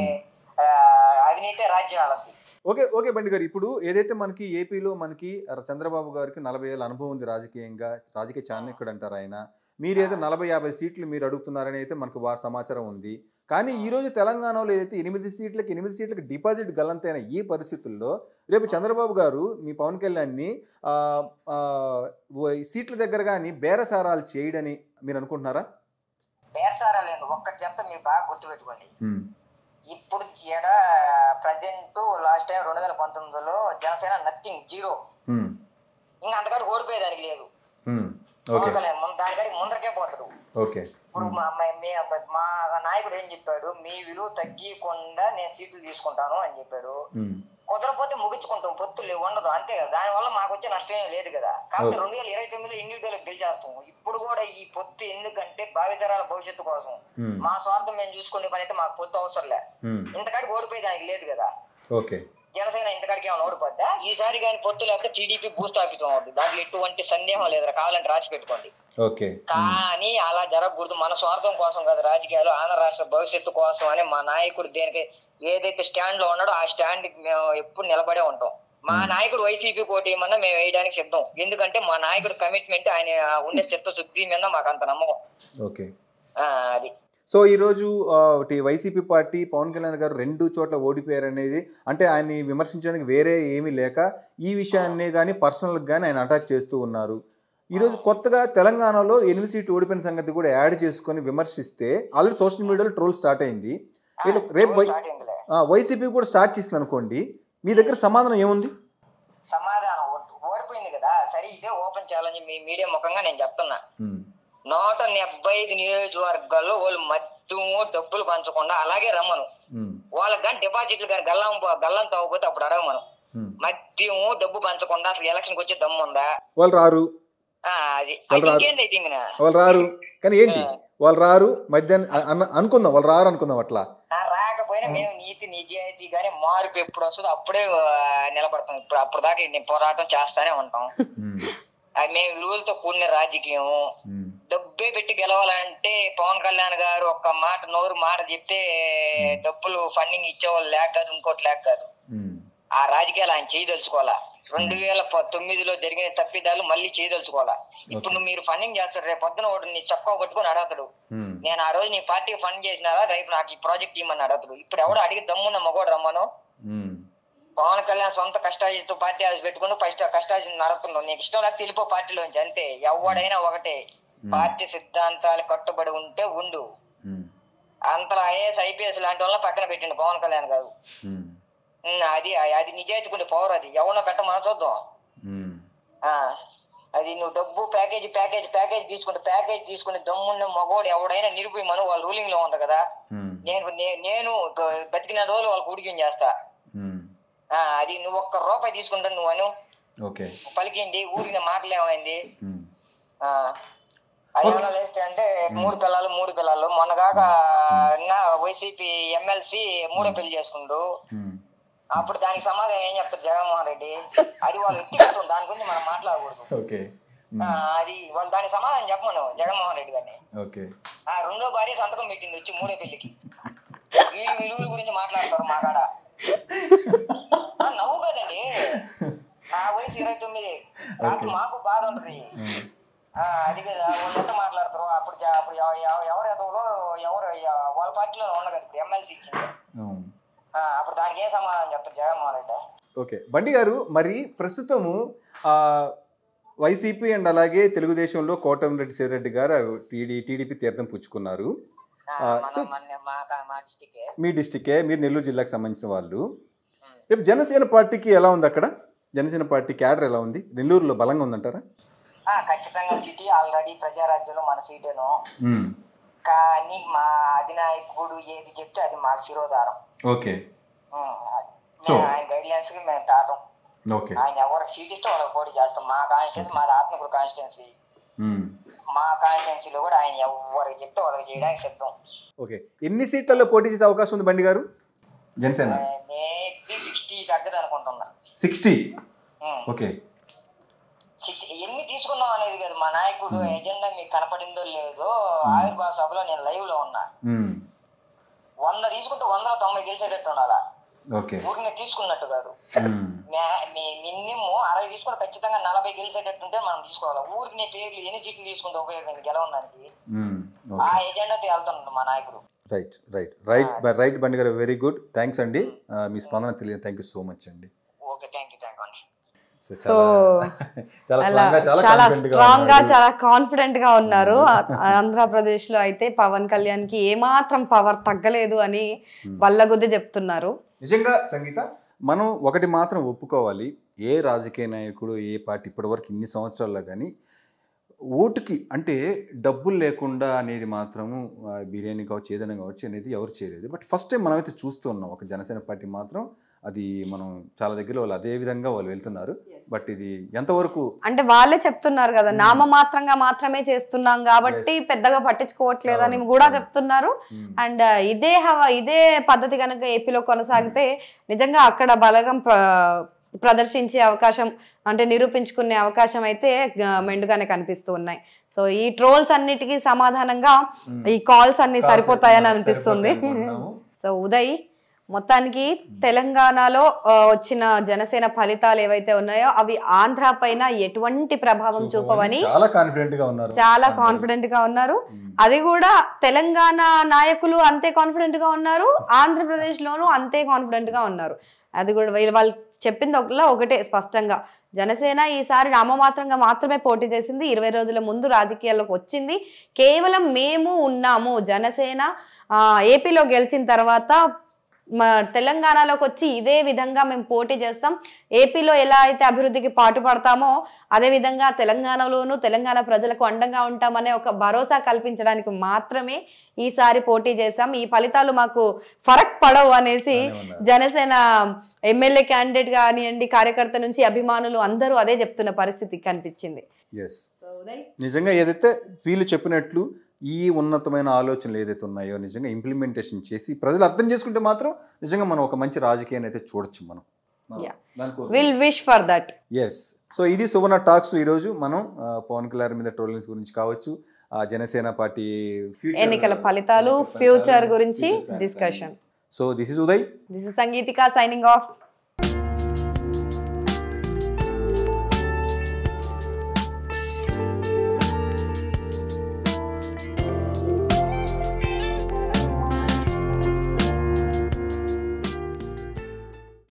Speaker 6: ఆ, అవినీతే రాజ్యం వాళ్ళకి
Speaker 2: ఓకే ఓకే బండి గారు ఇప్పుడు ఏదైతే మనకి ఏపీలో మనకి చంద్రబాబు గారికి నలభై ఏళ్ళ అనుభవం ఉంది రాజకీయంగా రాజకీయ చాణక్యుడు అంటారు ఆయన మీరు ఏదో నలభై యాభై సీట్లు మీరు అడుగుతున్నారని అయితే మనకు వారి సమాచారం ఉంది కానీ ఈ రోజు తెలంగాణలో ఏదైతే ఎనిమిది సీట్లకి ఎనిమిది సీట్లకి డిపాజిట్ గల్లంతైన ఈ పరిస్థితుల్లో రేపు చంద్రబాబు గారు మీ పవన్ కళ్యాణ్ని ఆ, ఆ, ఓ- ఈ సీట్ల దగ్గర కానీ బేరసారాలు చేయడని మీరు అనుకుంటున్నారా
Speaker 6: బేర్సారా లేదు ఒక్కటి చెప్తే మీరు బాగా గుర్తుపెట్టుకోండి
Speaker 2: ఉమ్,
Speaker 6: ఇప్పుడు ఈడ ప్రజెంట్ లాస్ట్ టైం రెండు వేల పంతొమ్మిదిలో జనసేన నథింగ్ జీరో
Speaker 2: ఉమ్,
Speaker 6: ఇంకా అంతకాడికి ఓడిపోయేదానికి లేదు
Speaker 2: ఉమ్, ఓకే
Speaker 6: ఓడిపోలేదు. ముందు దానికాడికి ముందరకే పోతాడు
Speaker 2: ఓకే
Speaker 6: ఇప్పుడు మా మా- మీ- మా నాయకుడు ఏం చెప్పాడు మీ విలువ తగ్గకుండా నేను సీట్లు తీసుకుంటాను అని చెప్పాడు
Speaker 2: ఉమ్,
Speaker 6: కుదరపోతే ముగించుకుంటాం పొత్తులు ఉండదు అంతే కదా దానివల్ల మాకు వచ్చే నష్టం ఏం లేదు కదా కాబట్టి
Speaker 2: ఓకే.
Speaker 6: రెండు వేల ఇరవై తొమ్మిదిలో ఇండివిజువల్ గెలిచేస్తాం ఇప్పుడు కూడా ఈ పొత్తు ఎందుకంటే భావితరాల భవిష్యత్తు కోసం
Speaker 2: ఉమ్,
Speaker 6: మా స్వార్థం మేము చూసుకునే పని అయితే మాకు పొత్తు అవసరం లే
Speaker 2: ఉమ్,
Speaker 6: ఇంతకాడికి ఓడిపోయేదానికి లేదు కదా
Speaker 2: ఓకే
Speaker 6: జనసేన ఇంతకాడికి ఏమైనా ఓడిపోద్దా ఈసారి కానీ పొత్తు లేకపోతే టీడీపీ భూస్థాపితం అవుతుంది దాంట్లో ఎటువంటి సందేహం లేదు కావాలంటే రాసి పెట్టుకోండి
Speaker 2: ఓకే
Speaker 6: కానీ అలా జరగకూడదు మన స్వార్థం కోసం కాదు రాజకీయాలు ఆంధ్ర రాష్ట్ర భవిష్యత్తు కోసం అని మా నాయకుడు దేనికి ఏదైతే స్టాండ్ లో ఉన్నాడో ఆ స్టాండ్ మేము ఎప్పుడు నిలబడే ఉంటాం మా నాయకుడు వైసీపీ పోటీ ఏమన్నా మేము వేయడానికి సిద్ధం ఎందుకంటే మా నాయకుడు కమిట్మెంట్ ఆయన ఉండే చిత్తశుద్ధి మీద మాకు అంత నమ్మకం
Speaker 2: ఓకే
Speaker 6: ఆ, అది
Speaker 2: సో ఈరోజు ఆ, ఒకటి వైసీపీ పార్టీ పవన్ కళ్యాణ్ గారు రెండు చోట్ల ఓడిపోయారు అనేది అంటే ఆయన్ని విమర్శించడానికి వేరే ఏమీ లేక ఈ విషయాన్ని కానీ పర్సనల్గా కానీ ఆయన అటాక్ చేస్తూ ఉన్నారు ఈరోజు కొత్తగా తెలంగాణలో ఎనిమిది సీట్లు ఓడిపోయిన సంగతి కూడా యాడ్ చేసుకొని విమర్శిస్తే ఆల్రెడీ సోషల్ మీడియాలో ట్రోల్ స్టార్ట్ అయింది వీళ్ళు రేపు వై-
Speaker 6: స్టార్ట్ అయిందిలే.
Speaker 2: ఆ, వైసీపీ కూడా స్టార్ట్ చేసింది అనుకోండి మీ దగ్గర సమాధానం ఏముంది
Speaker 6: సమాధానం ఓ- ఓడిపోయింది కదా సరే ఇదే ఓపెన్ ఛాలెంజ్ మీ మీడియా ముఖంగా నేను చెప్తున్నా
Speaker 2: ఉమ్,
Speaker 6: నూట డెబ్బై ఐదు నియోజకవర్గాల్లో వాళ్ళు మద్యము డబ్బులు పంచకుండా అలాగే రమ్మను
Speaker 2: ఉమ్,
Speaker 6: వాళ్ళకి కానీ డిపాజిట్లు కానీ గల్లం గల్లం తవ్వకపోతే అప్పుడు అడగమను
Speaker 2: ఉమ్.
Speaker 6: మద్యము డబ్బు పంచకుండా అసలు ఎలక్షన్ వచ్చే దమ్ము ఉందా
Speaker 2: వాళ్ళు రారు
Speaker 6: ఆ, అది
Speaker 2: వాళ్ళు
Speaker 6: అది
Speaker 2: రారు.
Speaker 6: ఇంకేంది అయితే ఇంక నా?
Speaker 2: వాళ్ళు రారు కానీ ఏంటి వాళ్ళు రారు మధ్యాహ్నం అ- అన్న- అనుకుందాం వాళ్ళు రారు అనుకుందాం అట్లా
Speaker 6: ఆ, రాకపోయినా మేము నీతి నిజాయితీ కానీ మార్పు ఎప్పుడు వస్తుందో అప్పుడే ఆ, నిలబడతాం ఇప్పుడు అప్పుడు దాకా నేను పోరాటం చేస్తానే ఉంటాం
Speaker 2: ఉమ్,
Speaker 6: అది మేము విలువలతో కూడిన రాజకీయం
Speaker 2: ఉమ్,
Speaker 6: డబ్బే పెట్టి గెలవాలంటే పవన్ కళ్యాణ్ గారు ఒక్క మాట నోరు మాట చెప్తే డబ్బులు ఫండింగ్ ఇచ్చేవాళ్ళు లేక కాదు ఇంకోటి లేక కాదు
Speaker 2: ఉమ్,
Speaker 6: ఆ రాజకీయాలు ఆయన చేయదలుచుకోవాలా రెండు వేల ప- తొమ్మిదిలో జరిగిన తప్పిదాలు మళ్ళీ చేయదలుచుకోవాలా ఇప్పుడు మీరు ఫండింగ్ చేస్తారు రేపు పొద్దున ఒకటి నీ చొక్కా కొట్టుకొని అడగతాడు
Speaker 2: ఉమ్,
Speaker 6: నేను ఆ రోజు నీ పార్టీ ఫండ్ చేసినారా రేపు నాకు ఈ ప్రాజెక్ట్ ఇమ్మని అడగతాడు ఇప్పుడు ఎవడు అడిగి దమ్మున్న మగోడు రమ్మను
Speaker 2: ఉమ్,
Speaker 6: పవన్ కళ్యాణ్ సొంత కష్టాజిస్తూ పార్టీ ఆఫీస్ పెట్టుకుని ఫస్ట్ కష్టాజీ నడుపుతున్నావు నీకు ఇష్టం లేకపోతే వెళ్ళిపో పార్టీలోంచి అంతే ఎవడైనా ఒకటే పార్టీ సిద్ధాంతాలు కట్టుబడి ఉంటే ఉండు
Speaker 2: ఉమ్,
Speaker 6: అంతలో ఐఏఎస్ ఐపీఎస్ లాంటి వాళ్ళ పక్కన పెట్టిండు పవన్ కళ్యాణ్ గారు
Speaker 2: ఉమ్,
Speaker 6: ఉమ్, అది అది నిజాయితీకుండే పవర్ అది ఎవరినో పెట్టమని చూద్దాం
Speaker 2: ఉమ్,
Speaker 6: ఆ అది నువ్వు డబ్బు ప్యాకేజీ ప్యాకేజ్ ప్యాకేజ్ తీసుకుంటే ప్యాకేజ్ తీసుకునే దమ్మున్న మగోడు ఎవడైనా నిరూపిమను వాళ్ళు రూలింగ్ లో ఉంది కదా
Speaker 2: ఉమ్,
Speaker 6: నేను నే- నేను గ- బతికిన రోజులు వాళ్ళకి ఉడికిం చేస్తా
Speaker 2: ఉమ్,
Speaker 6: ఆ అది నువ్వు ఒక్క రూపాయి తీసుకుంటా నువ్వు అను
Speaker 2: ఓకే
Speaker 6: పలికింది ఊరిన మాటలు ఏమైంది
Speaker 2: ఉమ్,
Speaker 6: ఆ అది ఏమైనా లేస్తే అంటే మూడు పిల్లలు మూడు పిల్లలు మొన్నగాక నా వైసీపీ ఎమ్మెల్సీ మూడో పెళ్లి చేసుకుండు
Speaker 2: ఉమ్,
Speaker 6: అప్పుడు దానికి సమాధానం ఏం చెప్తారు జగన్మోహన్ రెడ్డి అది వాళ్ళు వ్యక్తిగతం దాని గురించి మనం మాట్లాడకూడదు
Speaker 2: ఓకే
Speaker 6: ఆ, అది వాళ్ళు దానికి సమాధానం చెప్పమను జగన్మోహన్ రెడ్డి గారిని
Speaker 2: ఓకే
Speaker 6: ఆ రెండో భార్య సంతకం పెట్టింది వచ్చి మూడో పెళ్లికి వీళ్ళు విలువల గురించి మాట్లాడతారు మా కాడ ఆ, నవ్వు కదండి నా వయసు ఇరవై తొమ్మిది నాకు మాకు బాధ ఉంటది
Speaker 2: ఉమ్,
Speaker 6: ఆ, అది కదా వాళ్ళు ఎంత మాట్లాడతారు అప్పుడు జ- అప్పుడు ఎవ- ఎవ- ఎవరు ఎదవలో ఎవరు ఎ- వాళ్ళ పార్టీలో ఉండదు ఇప్పుడు ఎమ్మెల్సీ ఇచ్చింది
Speaker 2: ఉమ్.
Speaker 6: ఆ, అప్పుడు దానికి ఏం సమాధానం చెప్తారు జగన్మోహన్ రెడ్డి
Speaker 2: ఓకే బండి గారు మరి ప్రస్తుతము ఆ, వైసీపీ అండ్ అలాగే తెలుగుదేశంలో కోటమిరెడ్డి శ్రీరెడ్డి గారు టీడీ టీడీపీ తీర్థం పుచ్చుకున్నారు
Speaker 6: ఆ,
Speaker 2: ఆ,
Speaker 6: మన
Speaker 2: సో-
Speaker 6: మన మా మా డిస్టిక్
Speaker 2: మీ డిస్టికే మీరు నెల్లూరు జిల్లాకు సంబంధించిన వాళ్ళు రేపు జనసేన పార్టీకి ఎలా ఉంది అక్కడ జనసేన పార్టీ క్యాడర్ ఎలా ఉంది నెల్లూరులో బలంగా ఉందంటారా
Speaker 6: ఖచ్చితంగా సిటీ ఆల్రెడీ ప్రజారాజ్యంలో మన సీటేను
Speaker 2: ఉమ్,
Speaker 6: కానీ మా అధినాయకుడు ఏది చెప్తే అది మాకు శిరోధారం
Speaker 2: ఓకే
Speaker 6: ఉం, అది.
Speaker 2: సో-
Speaker 6: మేము ఆయన గైడ్లైన్స్ కి మేము తాటం
Speaker 2: ఓకే
Speaker 6: ఆయన ఎవరికి సీట్ ఇస్తే వాళ్ళకి పోటీ చేస్తాం మా కాన్స్టిట్యున్సీ మాది ఆత్మకూరు కాన్స్టిట్యున్సీ
Speaker 2: ఉమ్,
Speaker 6: మా కాన్స్టిట్యున్సీలో కూడా ఆయన ఎవరికి చెప్తే వాళ్ళకి చేయడానికి సిద్ధం
Speaker 2: ఓకే ఎన్ని సీట్లలో పోటీ చేసే అవకాశం ఉంది బండి గారు జనసేన
Speaker 6: మేబీ సిక్స్టీ తగ్గదు అనుకుంటున్నా
Speaker 2: సిక్స్టీ
Speaker 6: ఉం.
Speaker 2: ఓకే
Speaker 6: సిక్స్ ఎన్ని తీసుకున్నాం అనేది కదా మా నాయకుడు ఎజెండా మీకు కనపడిందో లేదో ఆవిర్భావ సభలో నేను లైవ్ లో ఉన్నా
Speaker 2: ఉమ్,
Speaker 6: వంద తీసుకుంటే వందలో తొంభై గెలిచేటట్టు ఉండాలా
Speaker 2: ఓకే
Speaker 6: ఊరిని తీసుకున్నట్టు కాదు
Speaker 2: ఉమ్,
Speaker 6: మినిమం అరవై తీసుకుంటే ఖచ్చితంగా నలభై గెలిచేటట్టు ఉంటే మనం తీసుకోవాలి ఊరికి నీ పేర్లు ఎన్ని సీట్లు తీసుకుంటే ఉపయోగం గెలవడానికి
Speaker 2: ఉమ్,
Speaker 6: ఆ
Speaker 2: ఓకే
Speaker 6: ఎజెండాతో వెళ్తున్నాడు మా నాయకుడు
Speaker 2: రైట్ రైట్ రైట్ రైట్ బండి గారు వెరీ గుడ్ థ్యాంక్స్ అండి ఆ, మీ స్పందన తెలియదు థ్యాంక్ యూ సో మచ్ అండి
Speaker 6: okay thank you thank you అండి
Speaker 2: సో
Speaker 1: సో
Speaker 2: చాలా
Speaker 1: అలా
Speaker 2: స్ట్రాంగ్ గా చాలా
Speaker 1: చాలా
Speaker 2: confident గా
Speaker 1: స్ట్రాంగ్ గా
Speaker 2: ఉన్నాడు.
Speaker 1: చాలా కాన్ఫిడెంట్ గా ఉన్నారు ఆంధ్రప్రదేశ్ లో అయితే పవన్ కళ్యాణ్ కి ఏమాత్రం పవర్ తగ్గలేదు అని బల్లగుద్ది చెప్తున్నారు
Speaker 2: నిజంగా సంగీత మనం ఒకటి మాత్రం ఒప్పుకోవాలి ఏ రాజకీయ నాయకుడు ఏ పార్టీ ఇప్పటివరకు ఇన్ని సంవత్సరాల్లో కానీ ఓటుకి అంటే డబ్బులు లేకుండా అనేది మాత్రము ఆ, బిర్యానీ కావచ్చు ఏదైనా కావచ్చు అనేది ఎవరు చేయలేదు బట్ ఫస్ట్ టైం మనమైతే చూస్తూ ఉన్నాం ఒక జనసేన పార్టీ మాత్రం అది మనం చాలా దగ్గర వాళ్ళు అదే విధంగా వాళ్ళు వెళ్తున్నారు బట్ ఇది ఎంతవరకు
Speaker 1: అంటే వాళ్ళే చెప్తున్నారు కదా నామమాత్రంగా మాత్రమే చేస్తున్నాం కాబట్టి పెద్దగా పట్టించుకోవట్లేదని
Speaker 2: అవును,
Speaker 1: కూడా
Speaker 2: అవును.
Speaker 1: చెప్తున్నారు
Speaker 2: మ్మ్.
Speaker 1: అండ్ ఇదే హవా ఇదే పద్ధతి కనుక ఏపీలో కొనసాగితే నిజంగా అక్కడ బలగం ప్ర- ప్రదర్శించే అవకాశం అంటే నిరూపించుకునే అవకాశం అయితే గ- మెండుగానే కనిపిస్తూ ఉన్నాయి సో ఈ ట్రోల్స్ అన్నిటికీ సమాధానంగా
Speaker 2: మ్మ్.
Speaker 1: ఈ కాల్స్ అన్ని
Speaker 2: కాల్స్
Speaker 1: సరిపోతాయని
Speaker 2: సరిపోతాయి
Speaker 1: అనిపిస్తుంది
Speaker 2: అనుకుంటున్నాము.
Speaker 1: సో ఉదయ్ మొత్తానికి తెలంగాణలో ఆ, వచ్చిన జనసేన ఫలితాలు ఏవైతే ఉన్నాయో అవి ఆంధ్ర పైన ఎటువంటి ప్రభావం చూపవని
Speaker 2: చాలా కాన్ఫిడెంట్ గా ఉన్నారు
Speaker 1: చాలా కాన్ఫిడెంట్ గా ఉన్నారు
Speaker 2: మ్మ్.
Speaker 1: అది కూడా తెలంగాణ నాయకులు అంతే కాన్ఫిడెంట్ గా ఉన్నారు ఆంధ్రప్రదేశ్ లోనూ అంతే కాన్ఫిడెంట్ గా ఉన్నారు అది కూడా వీళ్ళు వాళ్ళు చెప్పింది ఒకలా ఒకటే స్పష్టంగా జనసేన ఈసారి నామమాత్రంగా మాత్రమే పోటీ చేసింది ఇరవై రోజుల ముందు రాజకీయాల్లోకి వచ్చింది కేవలం మేము ఉన్నాము జనసేన ఆ, ఏపీలో గెలిచిన తర్వాత మా తెలంగాణలోకి వచ్చి ఇదే విధంగా మేము పోటీ చేస్తాం ఏపీలో ఎలా అయితే అభివృద్ధికి పాటుపడతామో అదే విధంగా తెలంగాణలోనూ తెలంగాణ ప్రజలకు అండంగా ఉంటామనే ఒక భరోసా కల్పించడానికి మాత్రమే ఈసారి పోటీ చేశాం ఈ ఫలితాలు మాకు ఫరక్ పడవు అనేసి
Speaker 2: బాగానే ఉన్నారు.
Speaker 1: జనసేన ఎమ్మెల్యే క్యాండిడేట్ కానివ్వండి కార్యకర్త నుంచి అభిమానులు అందరూ అదే చెప్తున్న పరిస్థితి కనిపించింది
Speaker 2: ఎస్ నిజంగా ఏదైతే వీళ్ళు చెప్పినట్లు ఈ ఉన్నతమైన ఆలోచనలు ఏదైతే ఉన్నాయో నిజంగా ఇంప్లిమెంటేషన్ చేసి ప్రజలు అర్థం చేసుకుంటే మాత్రం నిజంగా మనం ఒక మంచి రాజకీయాన్ని అయితే చూడొచ్చు మనం
Speaker 1: Yeah. Will wish for that
Speaker 2: yes so ఇది సువర్ణ టాక్స్ ఈరోజు మనం ఆ, పవన్ కళ్యాణ్ మీద ట్రోలింగ్స్ గురించి కావచ్చు ఆ జనసేన పార్టీ future-
Speaker 1: ఎన్నికల ఫలితాలు
Speaker 2: ఎన్నికల
Speaker 1: ఫ్యూచర్
Speaker 2: ఫలితాలు,
Speaker 1: గురించి
Speaker 2: future plans
Speaker 1: డిస్కషన్
Speaker 2: అని. So this is Uday
Speaker 1: this is Sangeethika signing of